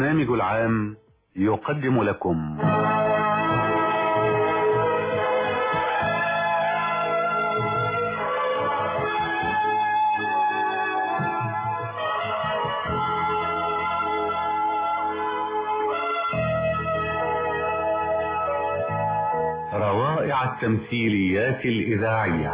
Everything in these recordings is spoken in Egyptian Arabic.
البرنامج العام يقدم لكم روائع التمثيليات الإذاعية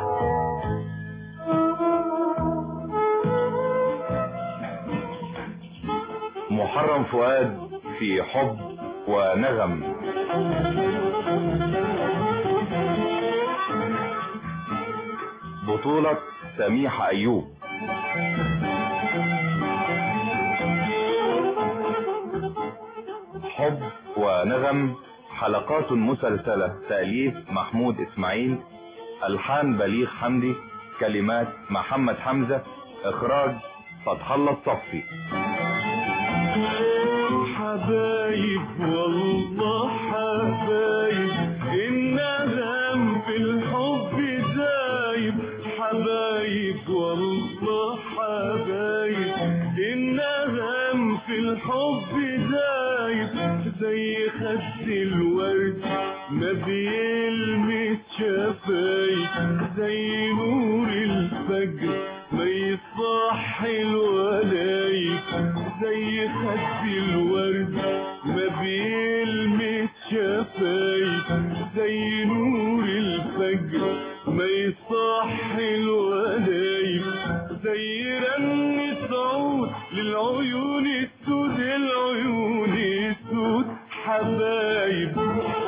محرم فؤاد في حب ونغم بطولة سميحة أيوب حب ونغم حلقات مسلسلة تأليف محمود إسماعيل ألحان بليغ حمدي كلمات محمد حمزة إخراج فتح الله الصفي حبايب والله حبايب الندم في الحب دايب حبايب والله حبايب الندم في الحب دايب زي خد الورد ما بيلمس شفايف زي نور الفجر ما يصحي الولايف زي خد الورد ما بيلمس شفايف زي نور الفجر ما يصحي الولايف زي رنة عود للعيون السود العيون السود حبايب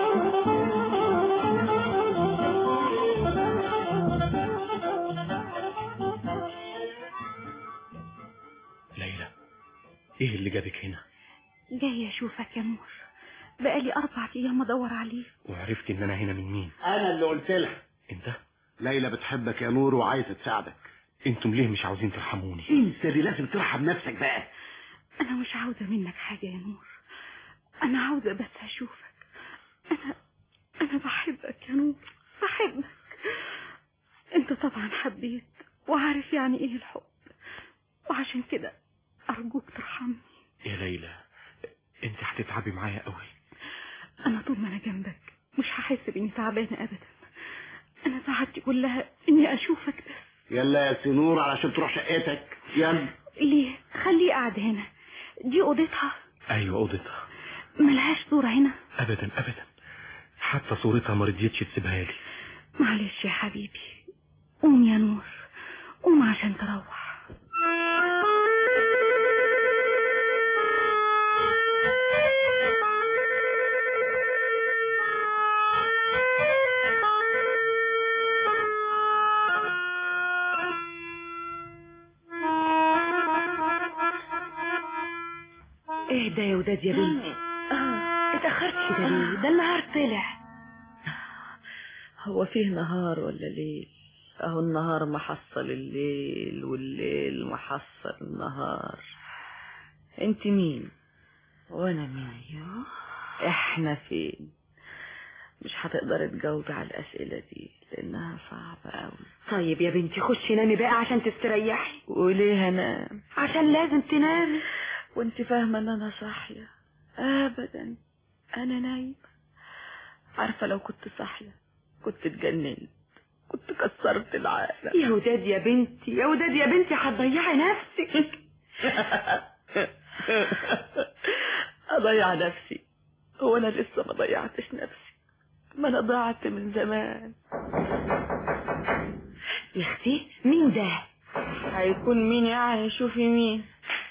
ليلى ايه اللي جابك هنا جاي اشوفك يا نور بقالي اربع ايام ادور عليه وعرفت ان انا هنا من مين انا اللي قلت لها انت ليلى بتحبك يا نور وعايزه تساعدك انتم ليه مش عاوزين ترحموني انت اللي لازم ترحم نفسك بقى انا مش عاوزه منك حاجه يا نور انا عاوزه بس اشوفك انا انا بحبك يا نور بحبك انت طبعا حبيت وعارف يعني ايه الحب وعشان كده ارجوك ترحمني يا ليلى انت هتتعبي معايا قوي انا طول ما انا جنبك مش هحس باني تعبانه ابدا انا سعادتي كلها اني اشوفك بس يلا يا سنور علشان تروح شقتك يلا ليه خليه قاعد هنا دي اوضتها ايوه اوضتها ملهاش صوره هنا ابدا ابدا حتى صورتها ما رضيتش تسيبها لي معلش يا حبيبي قوم يا نور قوم عشان تروح اهدى يا وداد يا بنتي اتأخرت كده ليه ده النهار طلع هو فيه نهار ولا ليل اهو النهار محصل الليل والليل محصل النهار انت مين وانا مين احنا فين مش هتقدري تجاوبي على الاسئله دي لانها صعبه قوي طيب يا بنتي خشي نامي بقى عشان تستريحي وليه انام عشان لازم تنامي وانت فاهمه ان انا صاحيه ابدا انا نايمه عارفه لو كنت صاحيه كنت اتجننت كنت كسرت العالم يا وداد يا بنتي يا وداد يا بنتي هتضيعي نفسك اضيع نفسي هو انا لسه ما ضيعتش نفسي ما انا ضاعت من زمان يا اختي مين ده هيكون مين يعني شوفي مين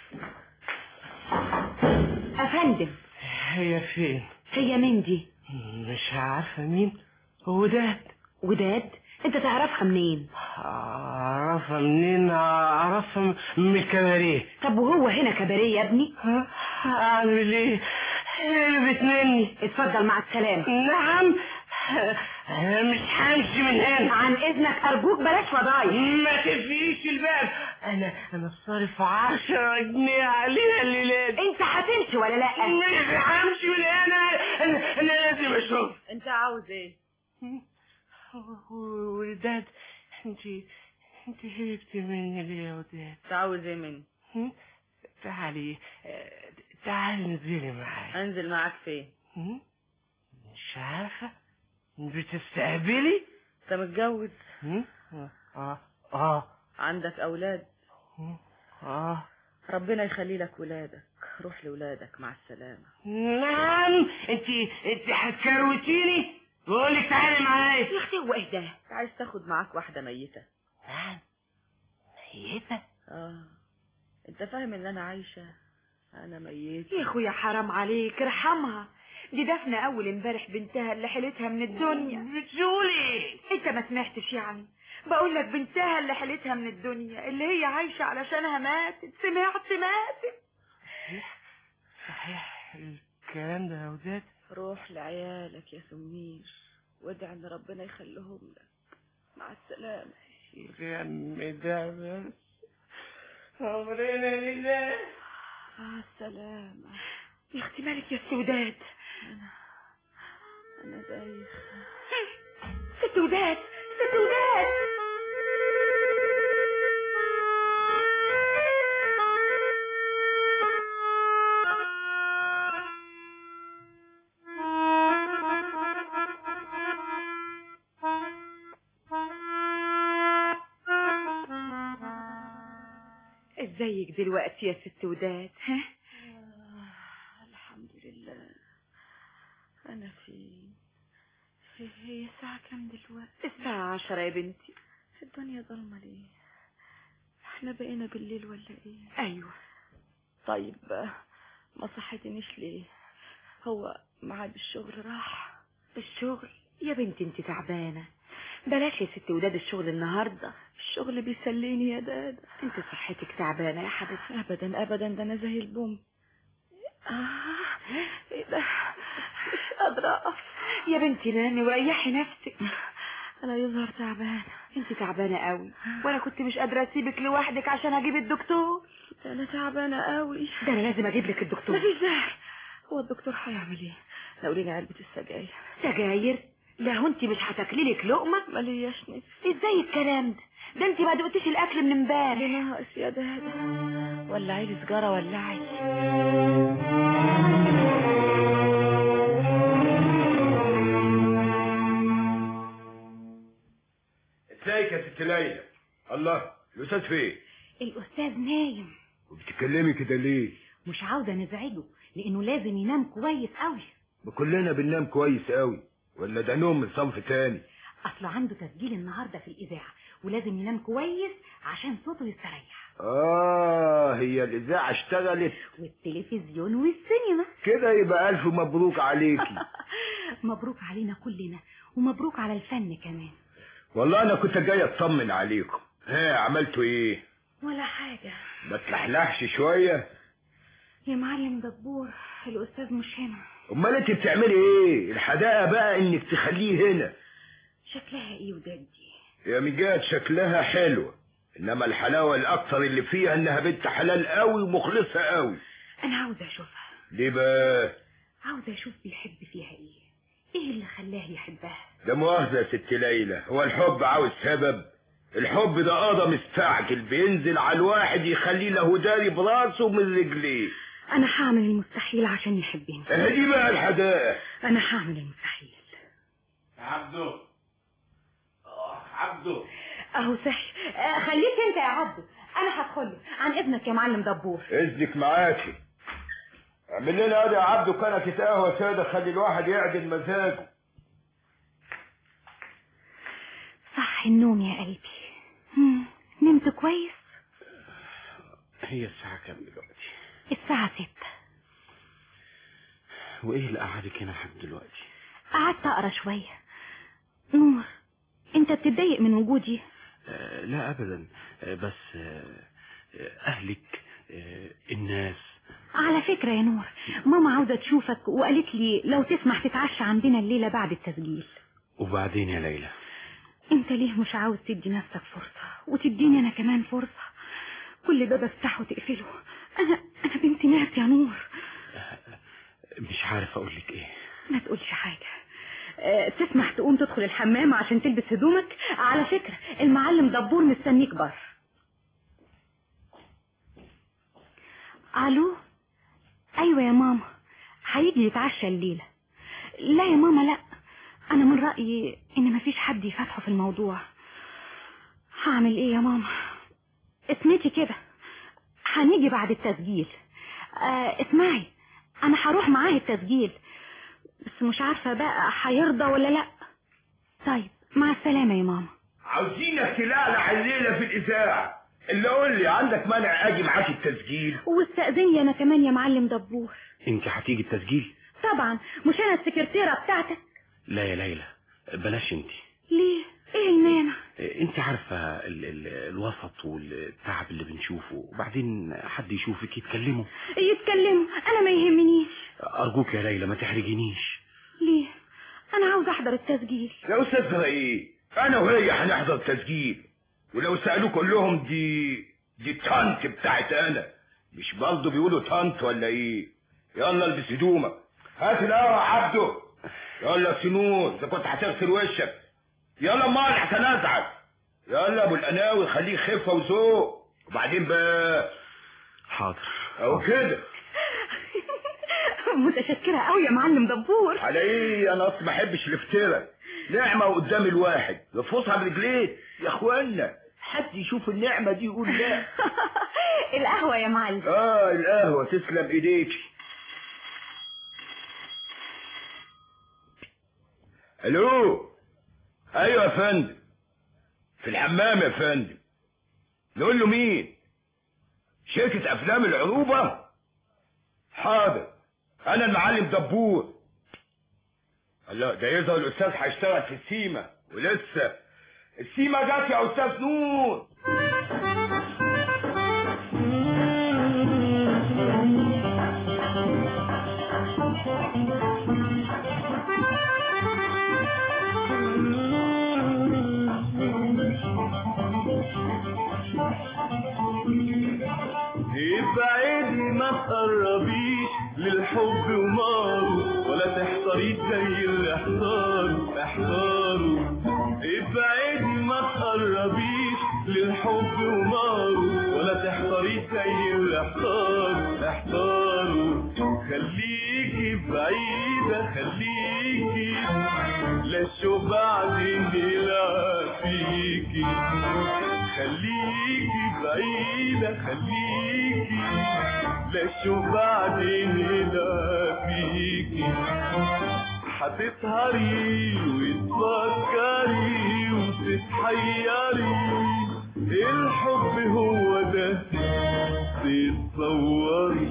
افندم هي فين هي مين دي مش عارفة مين وداد وداد انت تعرفها منين أعرفها منين أعرفها من الكباريه طب وهو هنا كباريه يا ابني أعمل إيه هربت مني اتفضل مع السلامه نعم مش همشي من هنا عن اذنك ارجوك بلاش فضايح ما تقفليش الباب انا انا صارف عشرة جنيه عليها الليلة دي انت هتمشي ولا لا مش همشي من هنا انا, أنا لازم اشوف انت عاوز ايه وداد انت انت هربتي مني ليه يا وداد انت عاوز ايه مني تعالي تعالي انزلي معايا انزل معاك فين هم؟ مش عارفة بتستقبلي انت متجوز هم؟ اه اه عندك اولاد هم؟ اه ربنا يخلي لك ولادك روح لولادك مع السلامة نعم انت انت هتكروتيني بقول لك تعالي معايا يا اختي هو ايه ده عايز تاخد معاك واحدة ميتة نعم ميتة اه انت فاهم ان انا عايشة انا ميتة يا اخويا حرام عليك ارحمها دي دفنة اول امبارح بنتها اللي حيلتها من الدنيا بتقولي انت ما سمعتش يعني بقول لك بنتها اللي حيلتها من الدنيا اللي هي عايشة علشانها ماتت سمعت ماتت صحيح الكلام ده يا وداد روح لعيالك يا سمير وادعي ان ربنا يخليهم لك مع السلامة يا عم ده بس امرنا لله مع السلامة يا اختي مالك يا السوداد انا دايخة ست وداد ست وداد ازيك دلوقتي يا ست وداد ها آه الحمد لله انا فين هي- هي الساعة كام دلوقتي الساعة عشرة يا بنتي الدنيا ضلمة ليه احنا بقينا بالليل ولا ايه ايوه طيب آه، ما صحتنيش ليه هو ميعاد الشغل راح الشغل يا بنتي انت تعبانة بلاش يا ست وداد الشغل النهاردة الشغل بيسليني يا دادا انت صحتك تعبانة يا حبيبتي ابدا ابدا ده انا زي البوم اه ايه ده مش قادرة اقف يا بنتي نامي وريحي نفسك انا يظهر تعبانة انت تعبانة قوي وانا كنت مش قادرة اسيبك لوحدك عشان اجيب الدكتور انا تعبانة قوي ده انا لازم اجيب لك الدكتور مفيش داعي هو الدكتور هيعمل ايه لو لي علبة السجاير سجاير لا هو انت مش هتاكلي لك لقمة ملياش نفس ازاي الكلام ده ده انت ما دقتيش الاكل من امبارح ناقص يا دادا ولعي لي سجارة ولعي ازيك يا ست ليلى الله الاستاذ فين الأستاذ نايم وبتتكلمي كده ليه مش عاوزة نزعجه لأنه لازم ينام كويس قوي ما كلنا بننام كويس قوي ولا ده نوم من صنف تاني أصله عنده تسجيل النهاردة في الإذاعة ولازم ينام كويس عشان صوته يستريح اه هي الاذاعه اشتغلت والتلفزيون والسينما كده يبقى الف مبروك عليكي مبروك علينا كلنا ومبروك على الفن كمان والله انا كنت جاي اطمن عليكم ها عملتوا ايه ولا حاجة ما تلحلحش شويه يا معلم دبور الأستاذ مش هنا امال انت بتعملي ايه الحداقه بقى انك تخليه هنا شكلها ايه ودادي يا مجاد شكلها حلوه انما الحلاوه الاكثر اللي فيها انها بنت حلال قوي ومخلصه قوي أنا عاوزة أشوفها ليه بقى عاوزة أشوف بيحب فيها ايه ايه اللي خلاه يحبها ده مؤاخذة يا ست ليلى هو الحب عاوز سبب الحب ده قضى مستعجل بينزل على الواحد يخليه له داري براسه ومن رجليه أنا هعمل المستحيل عشان يحبني اهدي بقى الحدائق أنا هعمل المستحيل عبده عبده أهو صحي آه، خليك أنت يا عبده أنا هدخله عن إذنك يا معلم دبور اذنك معاكي اعمل لنا ادي يا عبده كنكة قهوة سادة خلي الواحد يعدل مزاجه صح النوم يا قلبي مم، نمت كويس هي الساعة كام دلوقتي الساعة ستة وايه اللي قعدك هنا لحد دلوقتي قعدت أقرا شوية نور أنت بتتضايق من وجودي آه لا ابدا آه بس آه آه، اهلك آه الناس على فكرة يا نور ماما عاوزة تشوفك وقالت لي لو تسمح تتعشى عندنا الليلة بعد التسجيل وبعدين يا ليلى انت ليه مش عاوز تدي نفسك فرصة وتديني انا كمان فرصة كل باب افتحه تقفله انا انا بنت ناس يا نور مش عارف اقول لك ايه ما تقولش حاجة أه تسمح تقوم تدخل الحمام عشان تلبس هدومك على فكرة المعلم دبور مستنيك بره الو ايوه هيجي يتعشى الليلة لا يا ماما لا انا من رأيي ان مفيش حد يفتحه في الموضوع هعمل ايه يا ماما اسمتي كده هنيجي بعد التسجيل آه اسمعي انا هروح معاه التسجيل بس مش عارفة بقى هيرضى ولا لا طيب مع السلامة يا ماما عاوزينك تلعلع الليلة في الإذاعة اللي قول لي عندك مانع أجي معاك التسجيل واستأذني انا كمان يا معلم دبور انت هتيجي التسجيل طبعا مش انا السكرتيرة بتاعتك لا يا ليلى بلاش انت ليه ايه المانع انت عارفة ال ال الوسط والتعب اللي بنشوفه وبعدين حد يشوفك يتكلموا يتكلموا انا ما يهمنيش ارجوك يا ليلى ما تحرجينيش ليه انا عاوز احضر التسجيل يا أستاذ إيه أنا وهي هنحضر تسجيل ولو سألوك قول لهم دي دي طنط بتاعت أنا مش برضه بيقولوا طنط ولا إيه يلا البس هدومك هات القهوة يا عبده يلا يا سنور إذا كنت هتغسل وشك يلا مال عشان أزعل يلا أبو القناوي خليه خفة وذوق وبعدين بقى حاضر أهو كده متشكرة قوي يا معلم دبور على ايه انا اصلا ما بحبش الافتراء نعمة قدام الواحد يرفضها برجليه يا اخوانا حد يشوف النعمة دي يقول لا القهوة يا معلم اه القهوة تسلم ايديكي الو ايوه يا فندم في الحمام يا فندم نقول له مين شركة افلام العروبة حاضر انا المعلم دبور الله ده يظهر الاستاذ هيشتغل في السيما ولسه السيما جت يا استاذ نور ابعدي ما تقربيش للحب وناره ولا تحتريش زي اللي احتاروا احتاروا ابعدي ما تقربيش للحب وناره ولا تحتريش زي اللي احتاروا احتاروا خليكي بعيدة خليكي لا الشوق بعدين يلعب فيكي خليكي بعيدة خليكي لا الشوق بعدين يلعب فيكي هتسهري وتفكري وتتحيري الحب هو ده تتصوري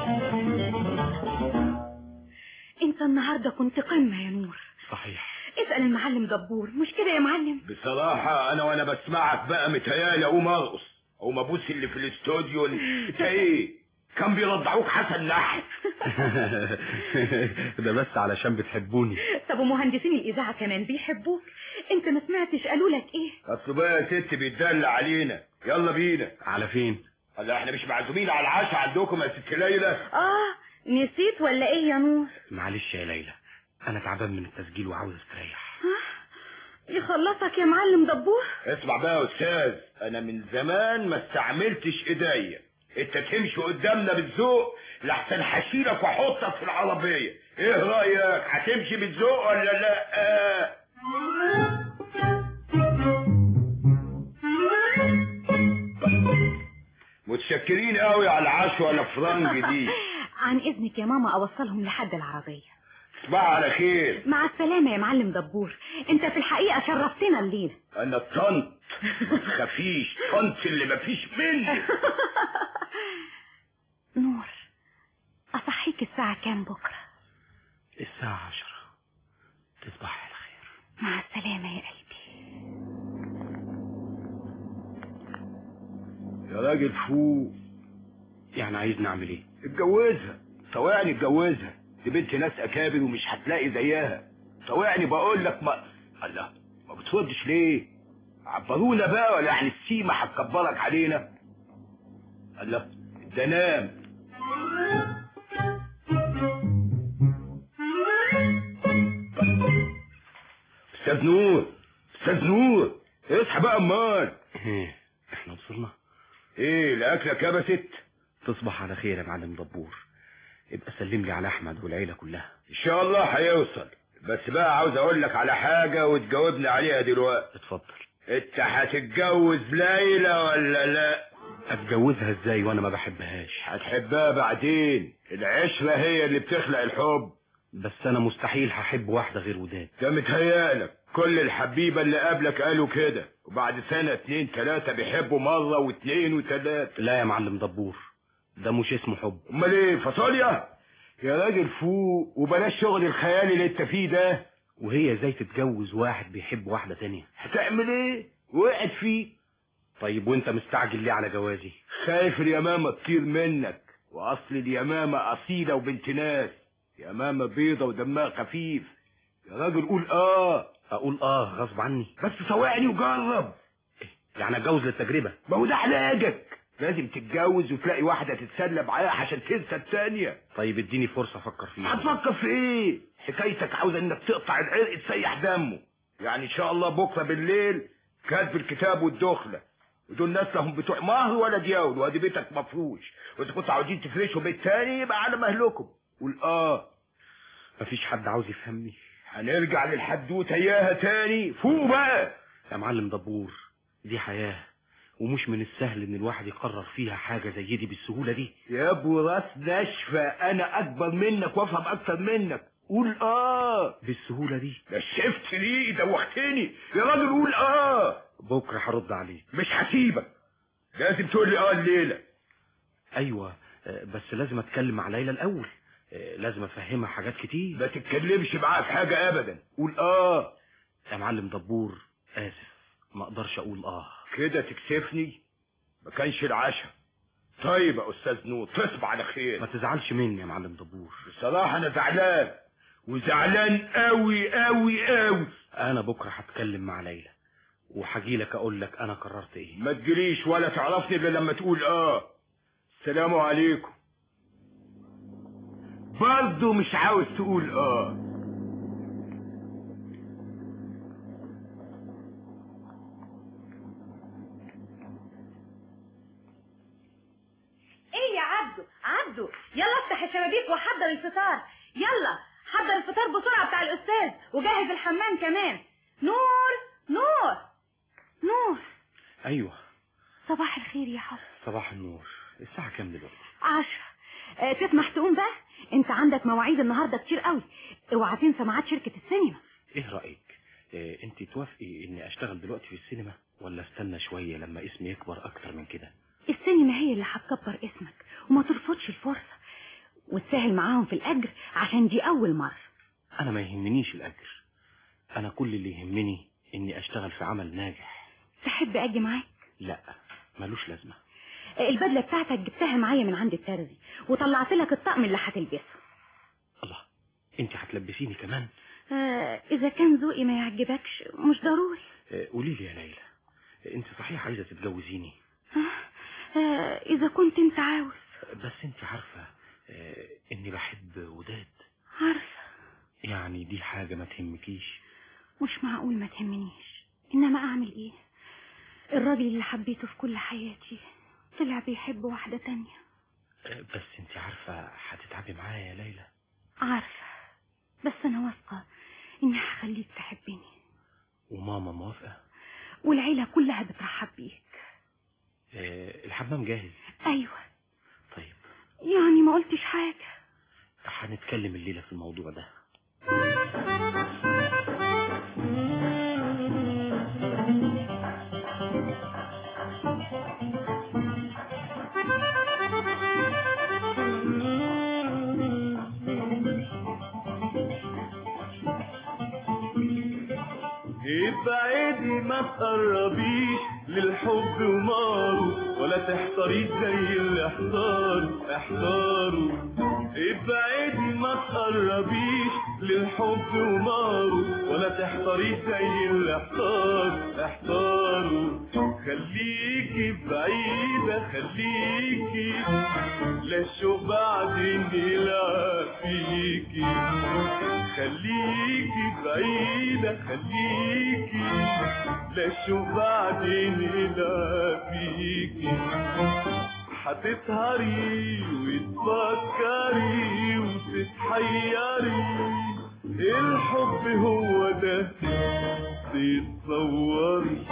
انت النهاردة كنت قمة يا نور صحيح اسأل المعلم دبور مش كده يا معلم بصراحة انا وانا بسمعك بقى متهيالي اقوم ارقص اقوم ابوس اللي في الاستوديو انت ايه كان بيرضعوك حسن نحل ده بس علشان بتحبوني طب ومهندسين الإذاعة كمان بيحبوك انت ما سمعتش قالوا لك ايه اصل بقى يا ست بيتدلع علينا يلا بينا على فين هلا احنا مش معزومين على العشاء عندكم يا ست ليلى اه نسيت ولا ايه يا نور معلش يا ليلى انا تعبان من التسجيل وعاوز استريح يخلصك يا معلم دبور اسمع بقى يا استاذ انا من زمان ما استعملتش ايديا انت تمشي قدامنا بالذوق لحسن هشيلك واحطك في العربيه ايه رايك هتمشي بالذوق ولا لا متشكرين قوي على العشوة الفرنج دي عن اذنك يا ماما اوصلهم لحد العربية تصبح على خير مع السلامة يا معلم دبور انت في الحقيقة شرفتنا الليلة انا طنط ما تخافيش طنط اللي مفيش مني نور اصحيك الساعة كام بكرة الساعة عشرة تصبح على خير مع السلامة يا قلبي يا راجل فوق يعني عايز نعمل ايه اتجوزها طوعني اتجوزها دي بنت ناس اكابر ومش هتلاقي زيها طوعني بقول لك ما الله ما بتردش ليه عبرونا بقى ولا يعني السيمة هتكبرك علينا الله ده نام استاذ نور استاذ نور اصحى بقى امال ايه احنا وصلنا ايه لاكله كبست تصبح على خير يا معلم دبور ابقى سلم لي على احمد والعيله كلها ان شاء الله هيوصل بس بقى عاوز اقول لك على حاجة وتجاوبني عليها دلوقتي اتفضل انت هتتجوز ليلى ولا لا اتجوزها ازاي وانا ما بحبهاش هتحبها بعدين العشرة هي اللي بتخلق الحب بس انا مستحيل هحب واحده غير وداد ده متهيألك كل الحبيبة اللي قبلك قالوا كده وبعد سنة اتنين تلاتة بيحبوا مرة واتنين وتلاتة لا يا معلم دبور ده مش اسمه حب امال ايه فاصوليا يا راجل فوق وبلاش شغل الخيال اللي انت فيه ده وهي ازاي تتجوز واحد بيحب واحده تانية هتعمل ايه وقعت فيه طيب وانت مستعجل ليه على جوازي خايف اليمامة تطير منك واصل اليمامة اصيلة وبنت ناس يمامة بيضة ودمها خفيف يا راجل قول اه اقول اه غصب عني بس صوعني وجرب يعني اتجوز للتجربه ما هو ده علاجك لازم تتجوز وتلاقي واحدة تتسلى معاها عشان تنسى التانية طيب اديني فرصه افكر فيها هتفكر في ايه حكايتك عاوزة انك تقطع العرق تسيح دمه يعني ان شاء الله بكرة بالليل كاتب الكتاب والدخلة ودول ناس لهم بتوع مهر ولا دياول وادي بيتك مفروش واذا كنتوا عاوزين تفرشوا بيت تاني يبقى على مهلكم قول اه مفيش حد عاوز يفهمني هنرجع للحدوته اياها تاني فوق بقى يا معلم دبور دي حياه ومش من السهل ان الواحد يقرر فيها حاجه زي دي بالسهوله دي يا ابو راس ناشفه انا اكبر منك وافهم اكتر منك قول اه بالسهوله دي نشفت ليه دوختني يا راجل قول اه بكره هرد عليك مش هسيبك لازم تقول لي اه الليله ايوه آه، بس لازم اتكلم مع ليلى الاول آه، لازم افهمها حاجات كتير ما تتكلمش معاها في حاجه ابدا قول اه يا معلم دبور اسف ما اقدرش اقول اه كده تكسفني ما كانش العشاء طيب يا استاذ نور تصبح على ما خير تزعلش مني يا معلم دبور بصراحه انا زعلان وزعلان قوي قوي قوي انا بكره هتكلم مع ليلى وهجي لك اقول لك انا قررت ايه ما تجريش ولا تعرفني الا لما تقول اه السلام عليكم برضه مش عاوز تقول اه ايه يا عبدو عبدو يلا افتح الشبابيك وحضر الفطار يلا حضر الفطار بسرعة بتاع الأستاذ وجهز الحمام كمان نور نور نور ايوه صباح الخير يا حب صباح النور الساعه كام دلوقتي عشرة اه تسمح تقوم بقى انت عندك مواعيد النهاردة كتير قوي اوعى تنسى ميعاد شركة السينما ايه رايك إيه انت توافقي اني اشتغل دلوقتي في السينما ولا استنى شويه لما اسمي يكبر اكتر من كده السينما هي اللي هتكبر اسمك وما ترفضش الفرصة وتسهل معاهم في الأجر عشان دي أول مرة انا ما يهمنيش الاجر انا كل اللي يهمني اني اشتغل في عمل ناجح تحب أجي معاك لا ملوش لازمه البدلة بتاعتك جبتها معايا من عند الترزي وطلعت لك الطقم اللي هتلبسه الله انت هتلبسيني كمان آه إذا كان ذوقي ما يعجبكش مش ضروري إيه قولي لي يا ليلى إيه انت صحيح عايزه تتجوزيني آه آه إذا كنت أنت عاوز بس انت عارفه إيه اني بحب وداد عارفة يعني دي حاجه ما تهمكيش مش معقول ما تهمنيش إنما أعمل إيه الراجل اللي حبيته في كل حياتي طلع بيحب واحدة تانية إيه بس انت عارفه هتتعبي معايا يا ليلى عارفة بس أنا واثقة إني هخليك تحبني وماما موافقه والعيلة كلها بترحب بيك إيه الحمام جاهز أيوة طيب يعني ما قلتش حاجة هنتكلم الليله في الموضوع ده ابعدي ما تقربيش للحب وناره ولا تحتريش زي اللي احتاروا احتاروا ابعدي ما تقربيش للحب وناره ولا تحتريش زي اللي احتاروا احتاروا خليكي بعيدة خليكي لا الشوق بعدين يلعب فيكي خليكي بعيدة خليكي لا الشوق بعدين يلعب فيكي هتسهري وتفكري وتتحيري الحب هو ده تتصوري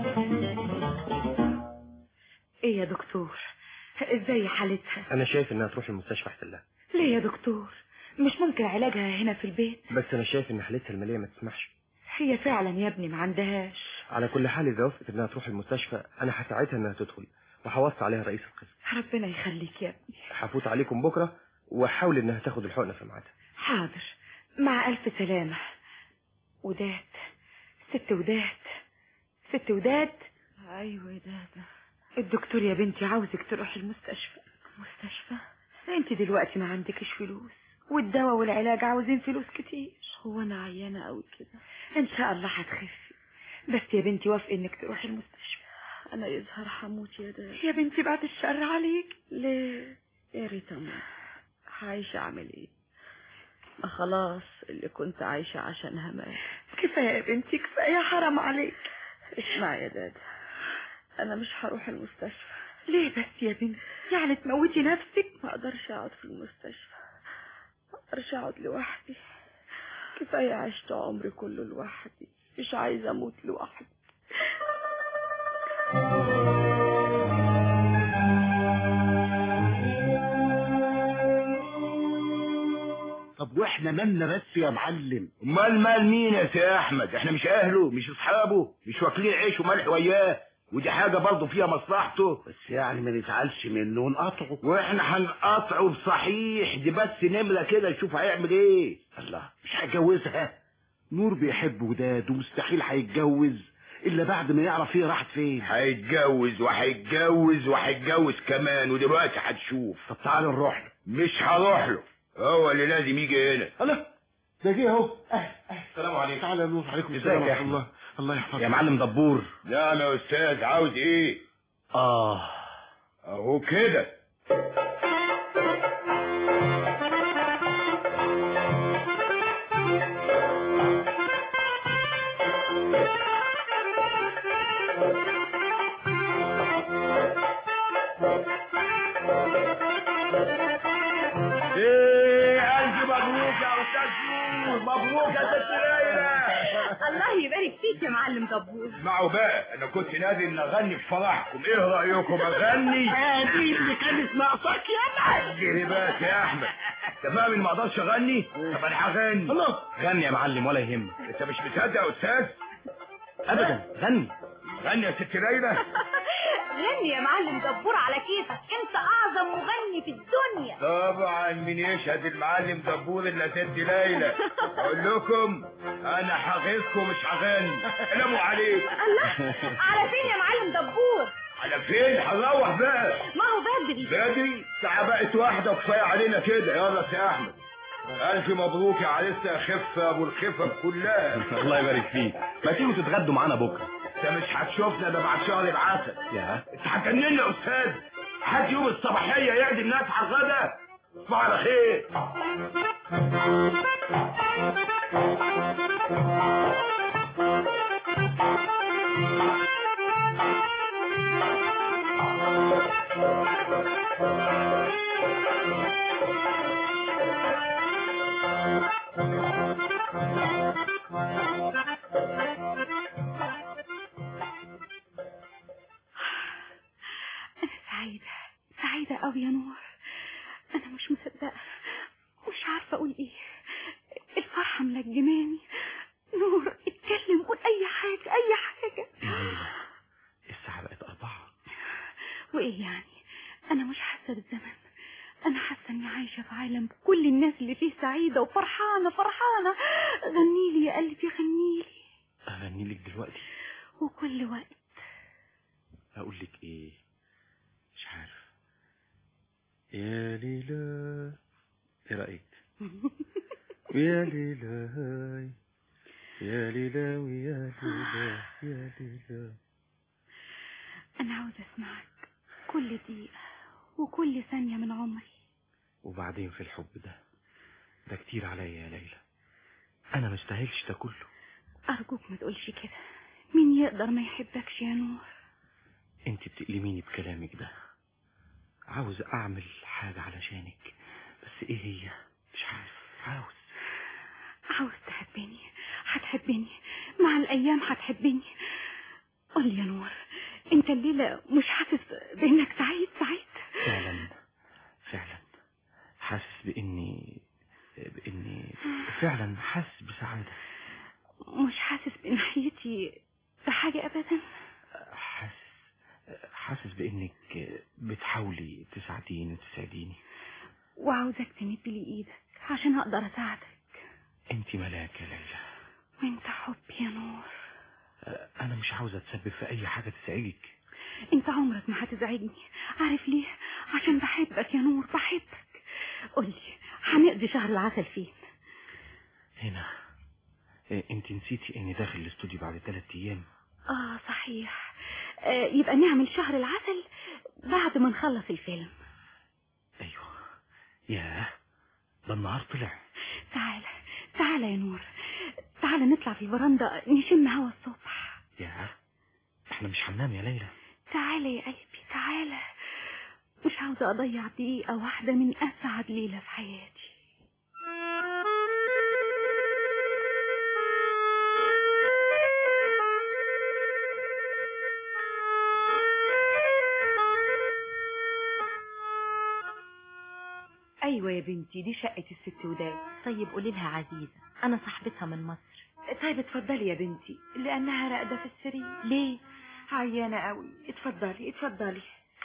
ايه يا دكتور ازاي حالتها انا شايف انها تروح المستشفى احسن لها ليه يا دكتور مش ممكن علاجها هنا في البيت بس انا شايف ان حالتها الماليه ما تسمحش هي فعلا يا ابني ما عندهاش على كل حال اذا وافقت انها تروح المستشفى انا هساعدها انها تدخل وهوصي عليها رئيس القسم ربنا يخليك يا ابني هفوت عليكم بكره واحاول انها تاخد الحقنه في ميعادها حاضر مع الف سلامه وداد ست وداد ست وداد ايوه يا دادا الدكتور يا بنتي عاوزك تروح المستشفى مستشفى انت دلوقتي ما عندكش فلوس والدواء والعلاج عاوزين فلوس كتير هو انا عيانه قوي كده ان شاء الله هتخفي بس يا بنتي وافقي انك تروحي المستشفى انا يظهر هموت يا دادا يا بنتي بعد الشر عليك ليه يا ريت اموت عايشه اعمل ايه ما خلاص اللي كنت عايشه عشانها مات كفايه يا بنتي كفايه حرام عليك اسمع يا دادا انا مش هروح المستشفى ليه بس يا بنتي يعني تموتي نفسك ما اقدرش اقعد في المستشفى ما اقدرش اقعد لوحدي كفايه عشت عمري كله لوحدي مش عايزه اموت لوحدي طب واحنا مالنا بس يا معلم امال مال مين يا سي احمد احنا مش اهله مش اصحابه مش واكلين عيش وملح وياه ودي حاجة برضه فيها مصلحته بس يعني ما نزعلش منه ونقطعه واحنا هنقطعه بصحيح دي بس نملة كده نشوف هيعمل ايه الله مش هتجوزها نور بيحب وداد ومستحيل هيتجوز الا بعد ما يعرف هي راحت فين هيتجوز وهيتجوز وهيتجوز كمان ودلوقتي هتشوف طب تعالى نروح له مش هروح له هو اللي لازم يجي هنا الله ده جه اهو السلام عليكم تعالى يا نور عليكم ازيك السلام يا ورحمه أحمد؟ الله الله يحفظك يا معلم دبور نعم يا استاذ عاوز ايه اه اهو كده ايه الف مبروك يا استاذ نور مبروك يا ست ليلى الله يبارك فيك يا معلم دبور اسمعوا بقى انا كنت نازل نغني في فرحكم ايه رايكم اغني هذه اللي كانت ناقصاك يا معلم ايه بس يا احمد انت فاهم اني ما اقدرش اغني طب انا هغني الله غني يا معلم ولا يهمك انت مش مصدق يا استاذ ابدا غني غني يا ست ليلى غني يا معلم دبور على كيفك انت اعظم مغني في الدنيا طبعا من يشهد المعلم دبور الا ست ليلى اقول لكم انا حغيظكم مش هغني سلام عليك الله على فين يا معلم دبور على فين هنروح بقى ما هو بدري بدري الساعة بقت واحدة وكفاية علينا كده يلا يا سي أحمد ألف مبروك يا عريسنا يا خفة أبو الخفة كلها الله يبارك فيك ما تيجوا تتغدوا معانا بكره أنت مش هتشوفنا ده بعد شهر العسل يا أنت هتجننا يا أستاذ حد يوم الصباحية يعدي الناس على الغدا تصبحوا على خير أنا سعيدة سعيدة أوي يا نور أنا مش مصدقة مش عارفة أقول إيه الفرحة ملجماني نور اتكلم قول أي حاجة أي حاجة الساعة بقت أربعة وإيه يعني أنا مش حاسة بالزمن أنا حاسة إني عايشة في عالم كل الناس اللي فيه سعيدة وفرحانة فرحانة غني لي يا قلبي غني لي أغني لك دلوقتي وكل وقت أقول لك إيه مش عارف يا ليلى إيه رأيك ويا ليلى هاي يا ليلى ويا ليلى يا ليلى أنا عاوزة أسمعك كل دقيقة وكل ثانية من عمري وبعدين في الحب ده ده كتير عليا يا ليلى أنا ما استاهلش ده كله أرجوك ما تقولش كده مين يقدر ما يحبكش يا نور أنت بتألميني بكلامك ده عاوز اعمل حاجة علشانك بس ايه هي مش عارف عاوز عاوز تحبني هتحبني مع الأيام هتحبني قول لي يا نور انت الليلة مش حاسس بانك سعيد سعيد فعلا فعلا حاسس باني باني فعلا حاسس بسعادة مش حاسس بناحيتي بحاجة أبدا حاسس حاسس بانك بتحاولي تساعديني وتساعديني وعاوزك تمد لي ايدك عشان اقدر اساعدك انت ملاك يا ليلى وانت حبي يا نور انا مش عاوز اتسبب في اي حاجة تزعجك انت عمرك ما هتزعجني عارف ليه عشان بحبك يا نور بحبك قولي هنقضي شهر العسل فين هنا إيه، انت نسيتي اني داخل الاستوديو بعد ثلاث ايام اه صحيح آه يبقى نعمل شهر العسل بعد ما نخلص الفيلم ايوه ياه ده النهار طلع تعالى تعالى يا نور تعالى نطلع في الفرندا نشم هوا الصبح ياه احنا مش هننام يا ليلى تعالى يا قلبي تعالى مش عاوزة أضيع دقيقة واحدة من أسعد ليلة في حياتي ايوه يا بنتي دي شقة الست وداد طيب قولي لها عزيزة أنا صاحبتها من مصر طيب اتفضلي يا بنتي لانها راقدة في السرير ليه؟ عيانة قوي اتفضلي اتفضلي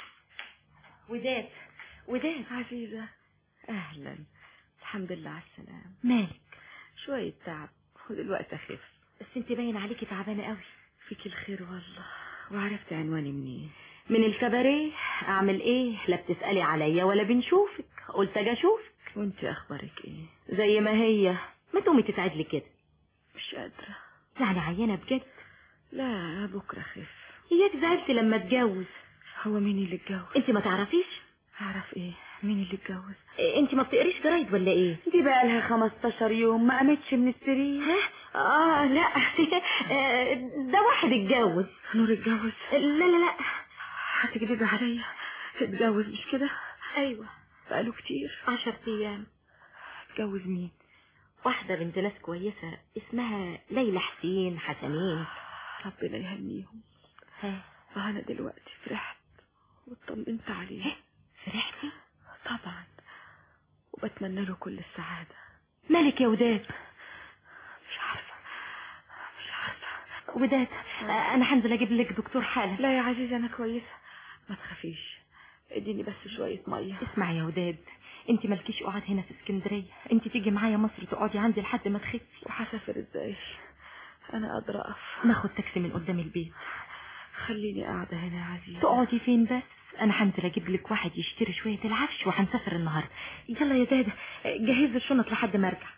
وداد وداد عزيزة أهلا الحمد لله على السلامة مالك شوية تعب ودلوقتي أخف بس انت باين عليكي تعبانة قوي فيك الخير والله وعرفت عنواني منين من الكباريه اعمل ايه لا بتسألي عليا ولا بنشوفك قلت اجي اشوفك وانت اخبارك ايه زي ما هي ما تقومي تتعدلي كده مش قادرة يعني عيانة بجد لا بكرة خف اياك زعلتي لما اتجوز هو مين اللي اتجوز انت ما تعرفيش اعرف ايه مين اللي اتجوز إيه انت ما بتقريش جرايد ولا ايه دي بقى لها 15 يوم ما قامتش من السرير ها اه لا آه، ده واحد اتجوز نور اتجوز لا لا لا هتكذبي عليا اتجوز مش كده ايوه بقاله كتير عشر ايام اتجوز مين واحدة بنت ناس كويسة اسمها ليلى حسين حسنين ربنا يهنيهم ها فأنا دلوقتي فرحت واطمنت عليه فرحتي طبعا وبتمنى له كل السعادة مالك يا وداد مش عارفة مش عارفة وداد آه، انا هنزل اجيب لك دكتور حالا لا يا عزيزي أنا كويسة ما تخافيش اديني بس شوية مية اسمعي يا وداد انت مالكيش قعد هنا في اسكندرية انت تيجي معايا مصر تقعدي عندي لحد ما تخفي وهسافر ازاي أنا قادرة أقف ناخد تاكسي من قدام البيت خليني قاعدة هنا يا عزيزي تقعدي فين بس انا هنزل اجيب لك واحد يشتري شوية العفش وهنسافر النهاردة يلا يا دادا جهزي الشنط لحد ما ارجع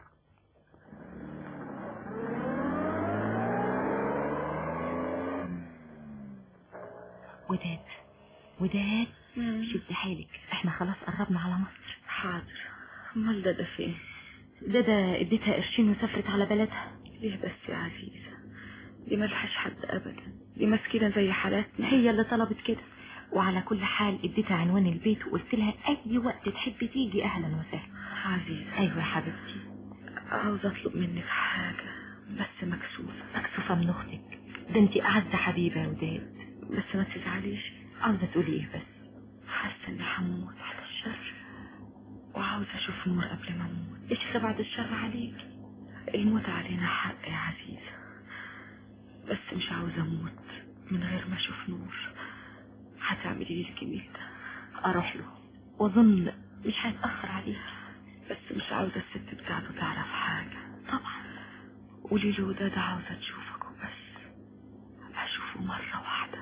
وداد وداد شدي حالك احنا خلاص قربنا على مصر حاضر امال ده ده فين دادا اديتها قرشين وسافرت على بلدها ليه بس يا عزيزة دي ملحش حد أبدا دي مسكينة زي حالاتنا هي اللي طلبت كده وعلى كل حال اديتها عنوان البيت وقلت لها اي وقت تحبي تيجي اهلا وسهلا عزيزة ايوه يا حبيبتي عاوزة أطلب منك حاجة بس مكسوفة مكسوفة من اختك ده انت اعز حبيبة يا وداد بس ما تزعليش عاوزة تقولي ايه بس حاسة إني هموت على الشر وعاوزة أشوف نور قبل ما أموت ايش بعد الشر عليك الموت علينا حق يا عزيزة بس مش عاوزة أموت من غير ما أشوف نور هتعملي لي الجميل ده اروح له واظن مش هيتأخر عليك بس مش عاوزة الست بتاعته تعرف حاجة طبعا قولي له ده ده عاوزة تشوفك وبس هشوفه مرة واحدة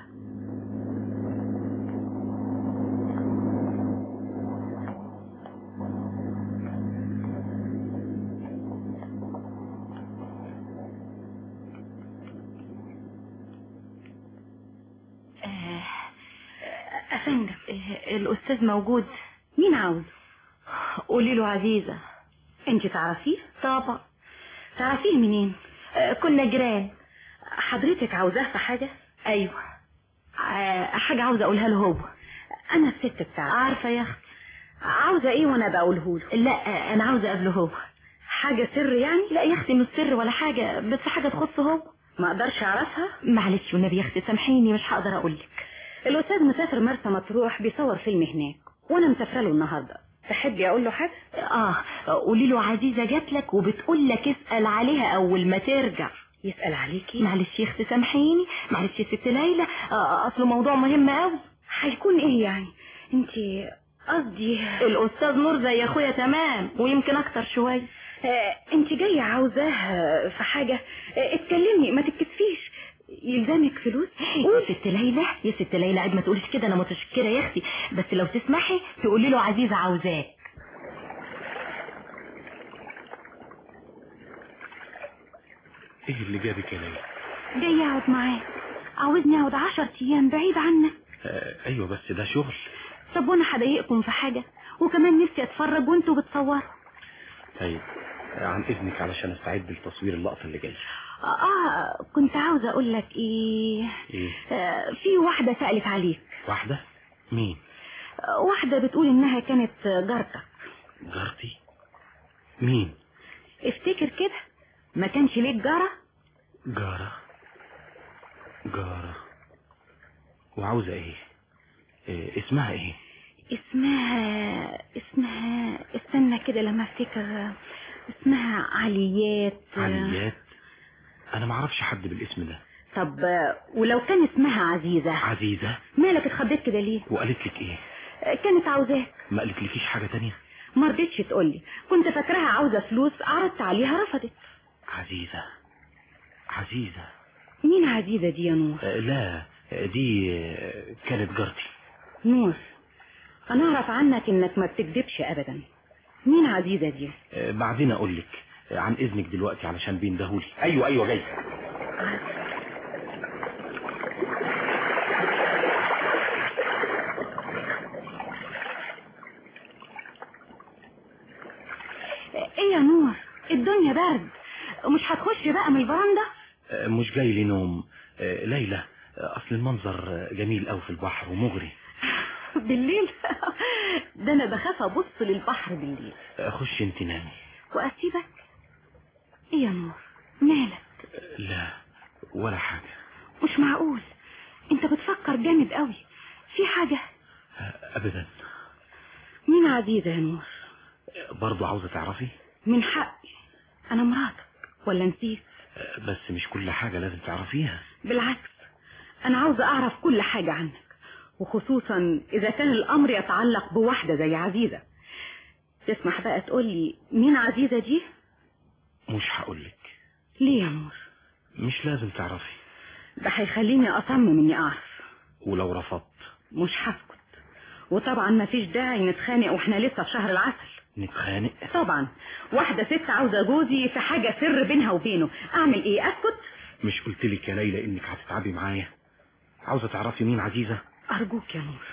آه، افندم آه، الاستاذ موجود مين عاوز قولي له عزيزة انت تعرفيه طبعا تعرفيه منين آه، كنا جيران حضرتك عاوزاه في حاجة ايوه آه، حاجة عاوزة اقولها له هو انا الست بتاعتك عارفة يا اختي عاوزه ايه وانا بقوله له لا انا عاوزة اقابله هو حاجه سر يعني لا يا اختي مش سر ولا حاجة بس حاجة تخصه هو ما اقدرش اعرفها معلش والنبي يا اختي سامحيني مش هقدر اقول لك الاستاذ مسافر مرسى مطروح بيصور فيلم هناك وانا مسافره له النهارده تحبي اقول له حاجه اه قولي له عزيزة جات لك وبتقول لك اسأل عليها اول ما ترجع يسال عليكي معلش يا اختي سامحيني معلش يا ست ليلى آه اصله موضوع مهم قوي هيكون ايه يعني انت قصدي الاستاذ نور زي اخويا تمام ويمكن اكتر شويه آه انت جايه عاوزاه آه، في حاجه آه، اتكلمي ما تتكسفيش يلزمك فلوس يا ست ليلى يا ست ليلى عيب ما تقوليش كده انا متشكره يا اختي بس لو تسمحي تقولي له عزيزه عاوزاك ايه اللي جابك يا ليلى جايه اقعد معاه عاوزني اقعد عشر ايام بعيد عنك آه ايوه بس ده شغل طب وانا هضايقكم في حاجه وكمان نفسي اتفرج وانتوا بتصوروا طيب آه، عن اذنك علشان استعد لتصوير اللقطه اللي جايه اه كنت عاوزه اقول لك ايه ايه آه في واحده سالت عليك واحده مين آه واحده بتقول انها كانت جارتك جارتي مين افتكر كده ما كانش ليك جاره جاره جاره وعاوزه ايه, إيه اسمها ايه اسمها اسمها استنى كده لما افتكر اسمها عليات عليات انا ما اعرفش حد بالاسم ده طب ولو كان اسمها عزيزة عزيزة مالك اتخضيت كده ليه وقالت لك ايه كانت عاوزاك ما قالت لكيش حاجة تانية ما رضيتش تقولي كنت فاكراها عاوزة فلوس عرضت عليها رفضت عزيزة عزيزة مين عزيزة دي يا نور آه لا آه، دي آه، كانت جارتي نور انا اعرف عنك انك ما بتكذبش ابدا مين عزيزة دي آه، بعدين اقول لك آه، عن اذنك دلوقتي علشان بيندهولي ايوه ايوه جاي ايه يا نور الدنيا برد مش هتخش بقى من الفرندا آه، مش جاي لي نوم آه، ليلى آه، اصل المنظر آه، جميل قوي في البحر ومغري بالليل ده انا بخاف ابص للبحر بالليل آه، خشي انت نامي واسيبك ايه يا نور مالك آه، لا ولا حاجة مش معقول انت بتفكر جامد قوي في حاجة آه، ابدا مين عزيزة يا نور آه، برضو عاوزة تعرفي من حقي انا مراتك ولا نسيت آه، بس مش كل حاجة لازم تعرفيها بالعكس انا عاوزة اعرف كل حاجة عنك وخصوصا اذا كان الامر يتعلق بواحدة زي عزيزة تسمح بقى تقولي مين عزيزة دي مش هقولك ليه يا نور مش لازم تعرفي ده هيخليني اصمم اني اعرف ولو رفضت مش هسكت وطبعا مفيش داعي نتخانق واحنا لسه في شهر العسل نتخانق طبعا واحدة ست عاوزة جوزي في حاجة سر بينها وبينه اعمل ايه اسكت مش قلتلك يا ليلى انك هتتعبي معايا عاوزة تعرفي مين عزيزة ارجوك يا نور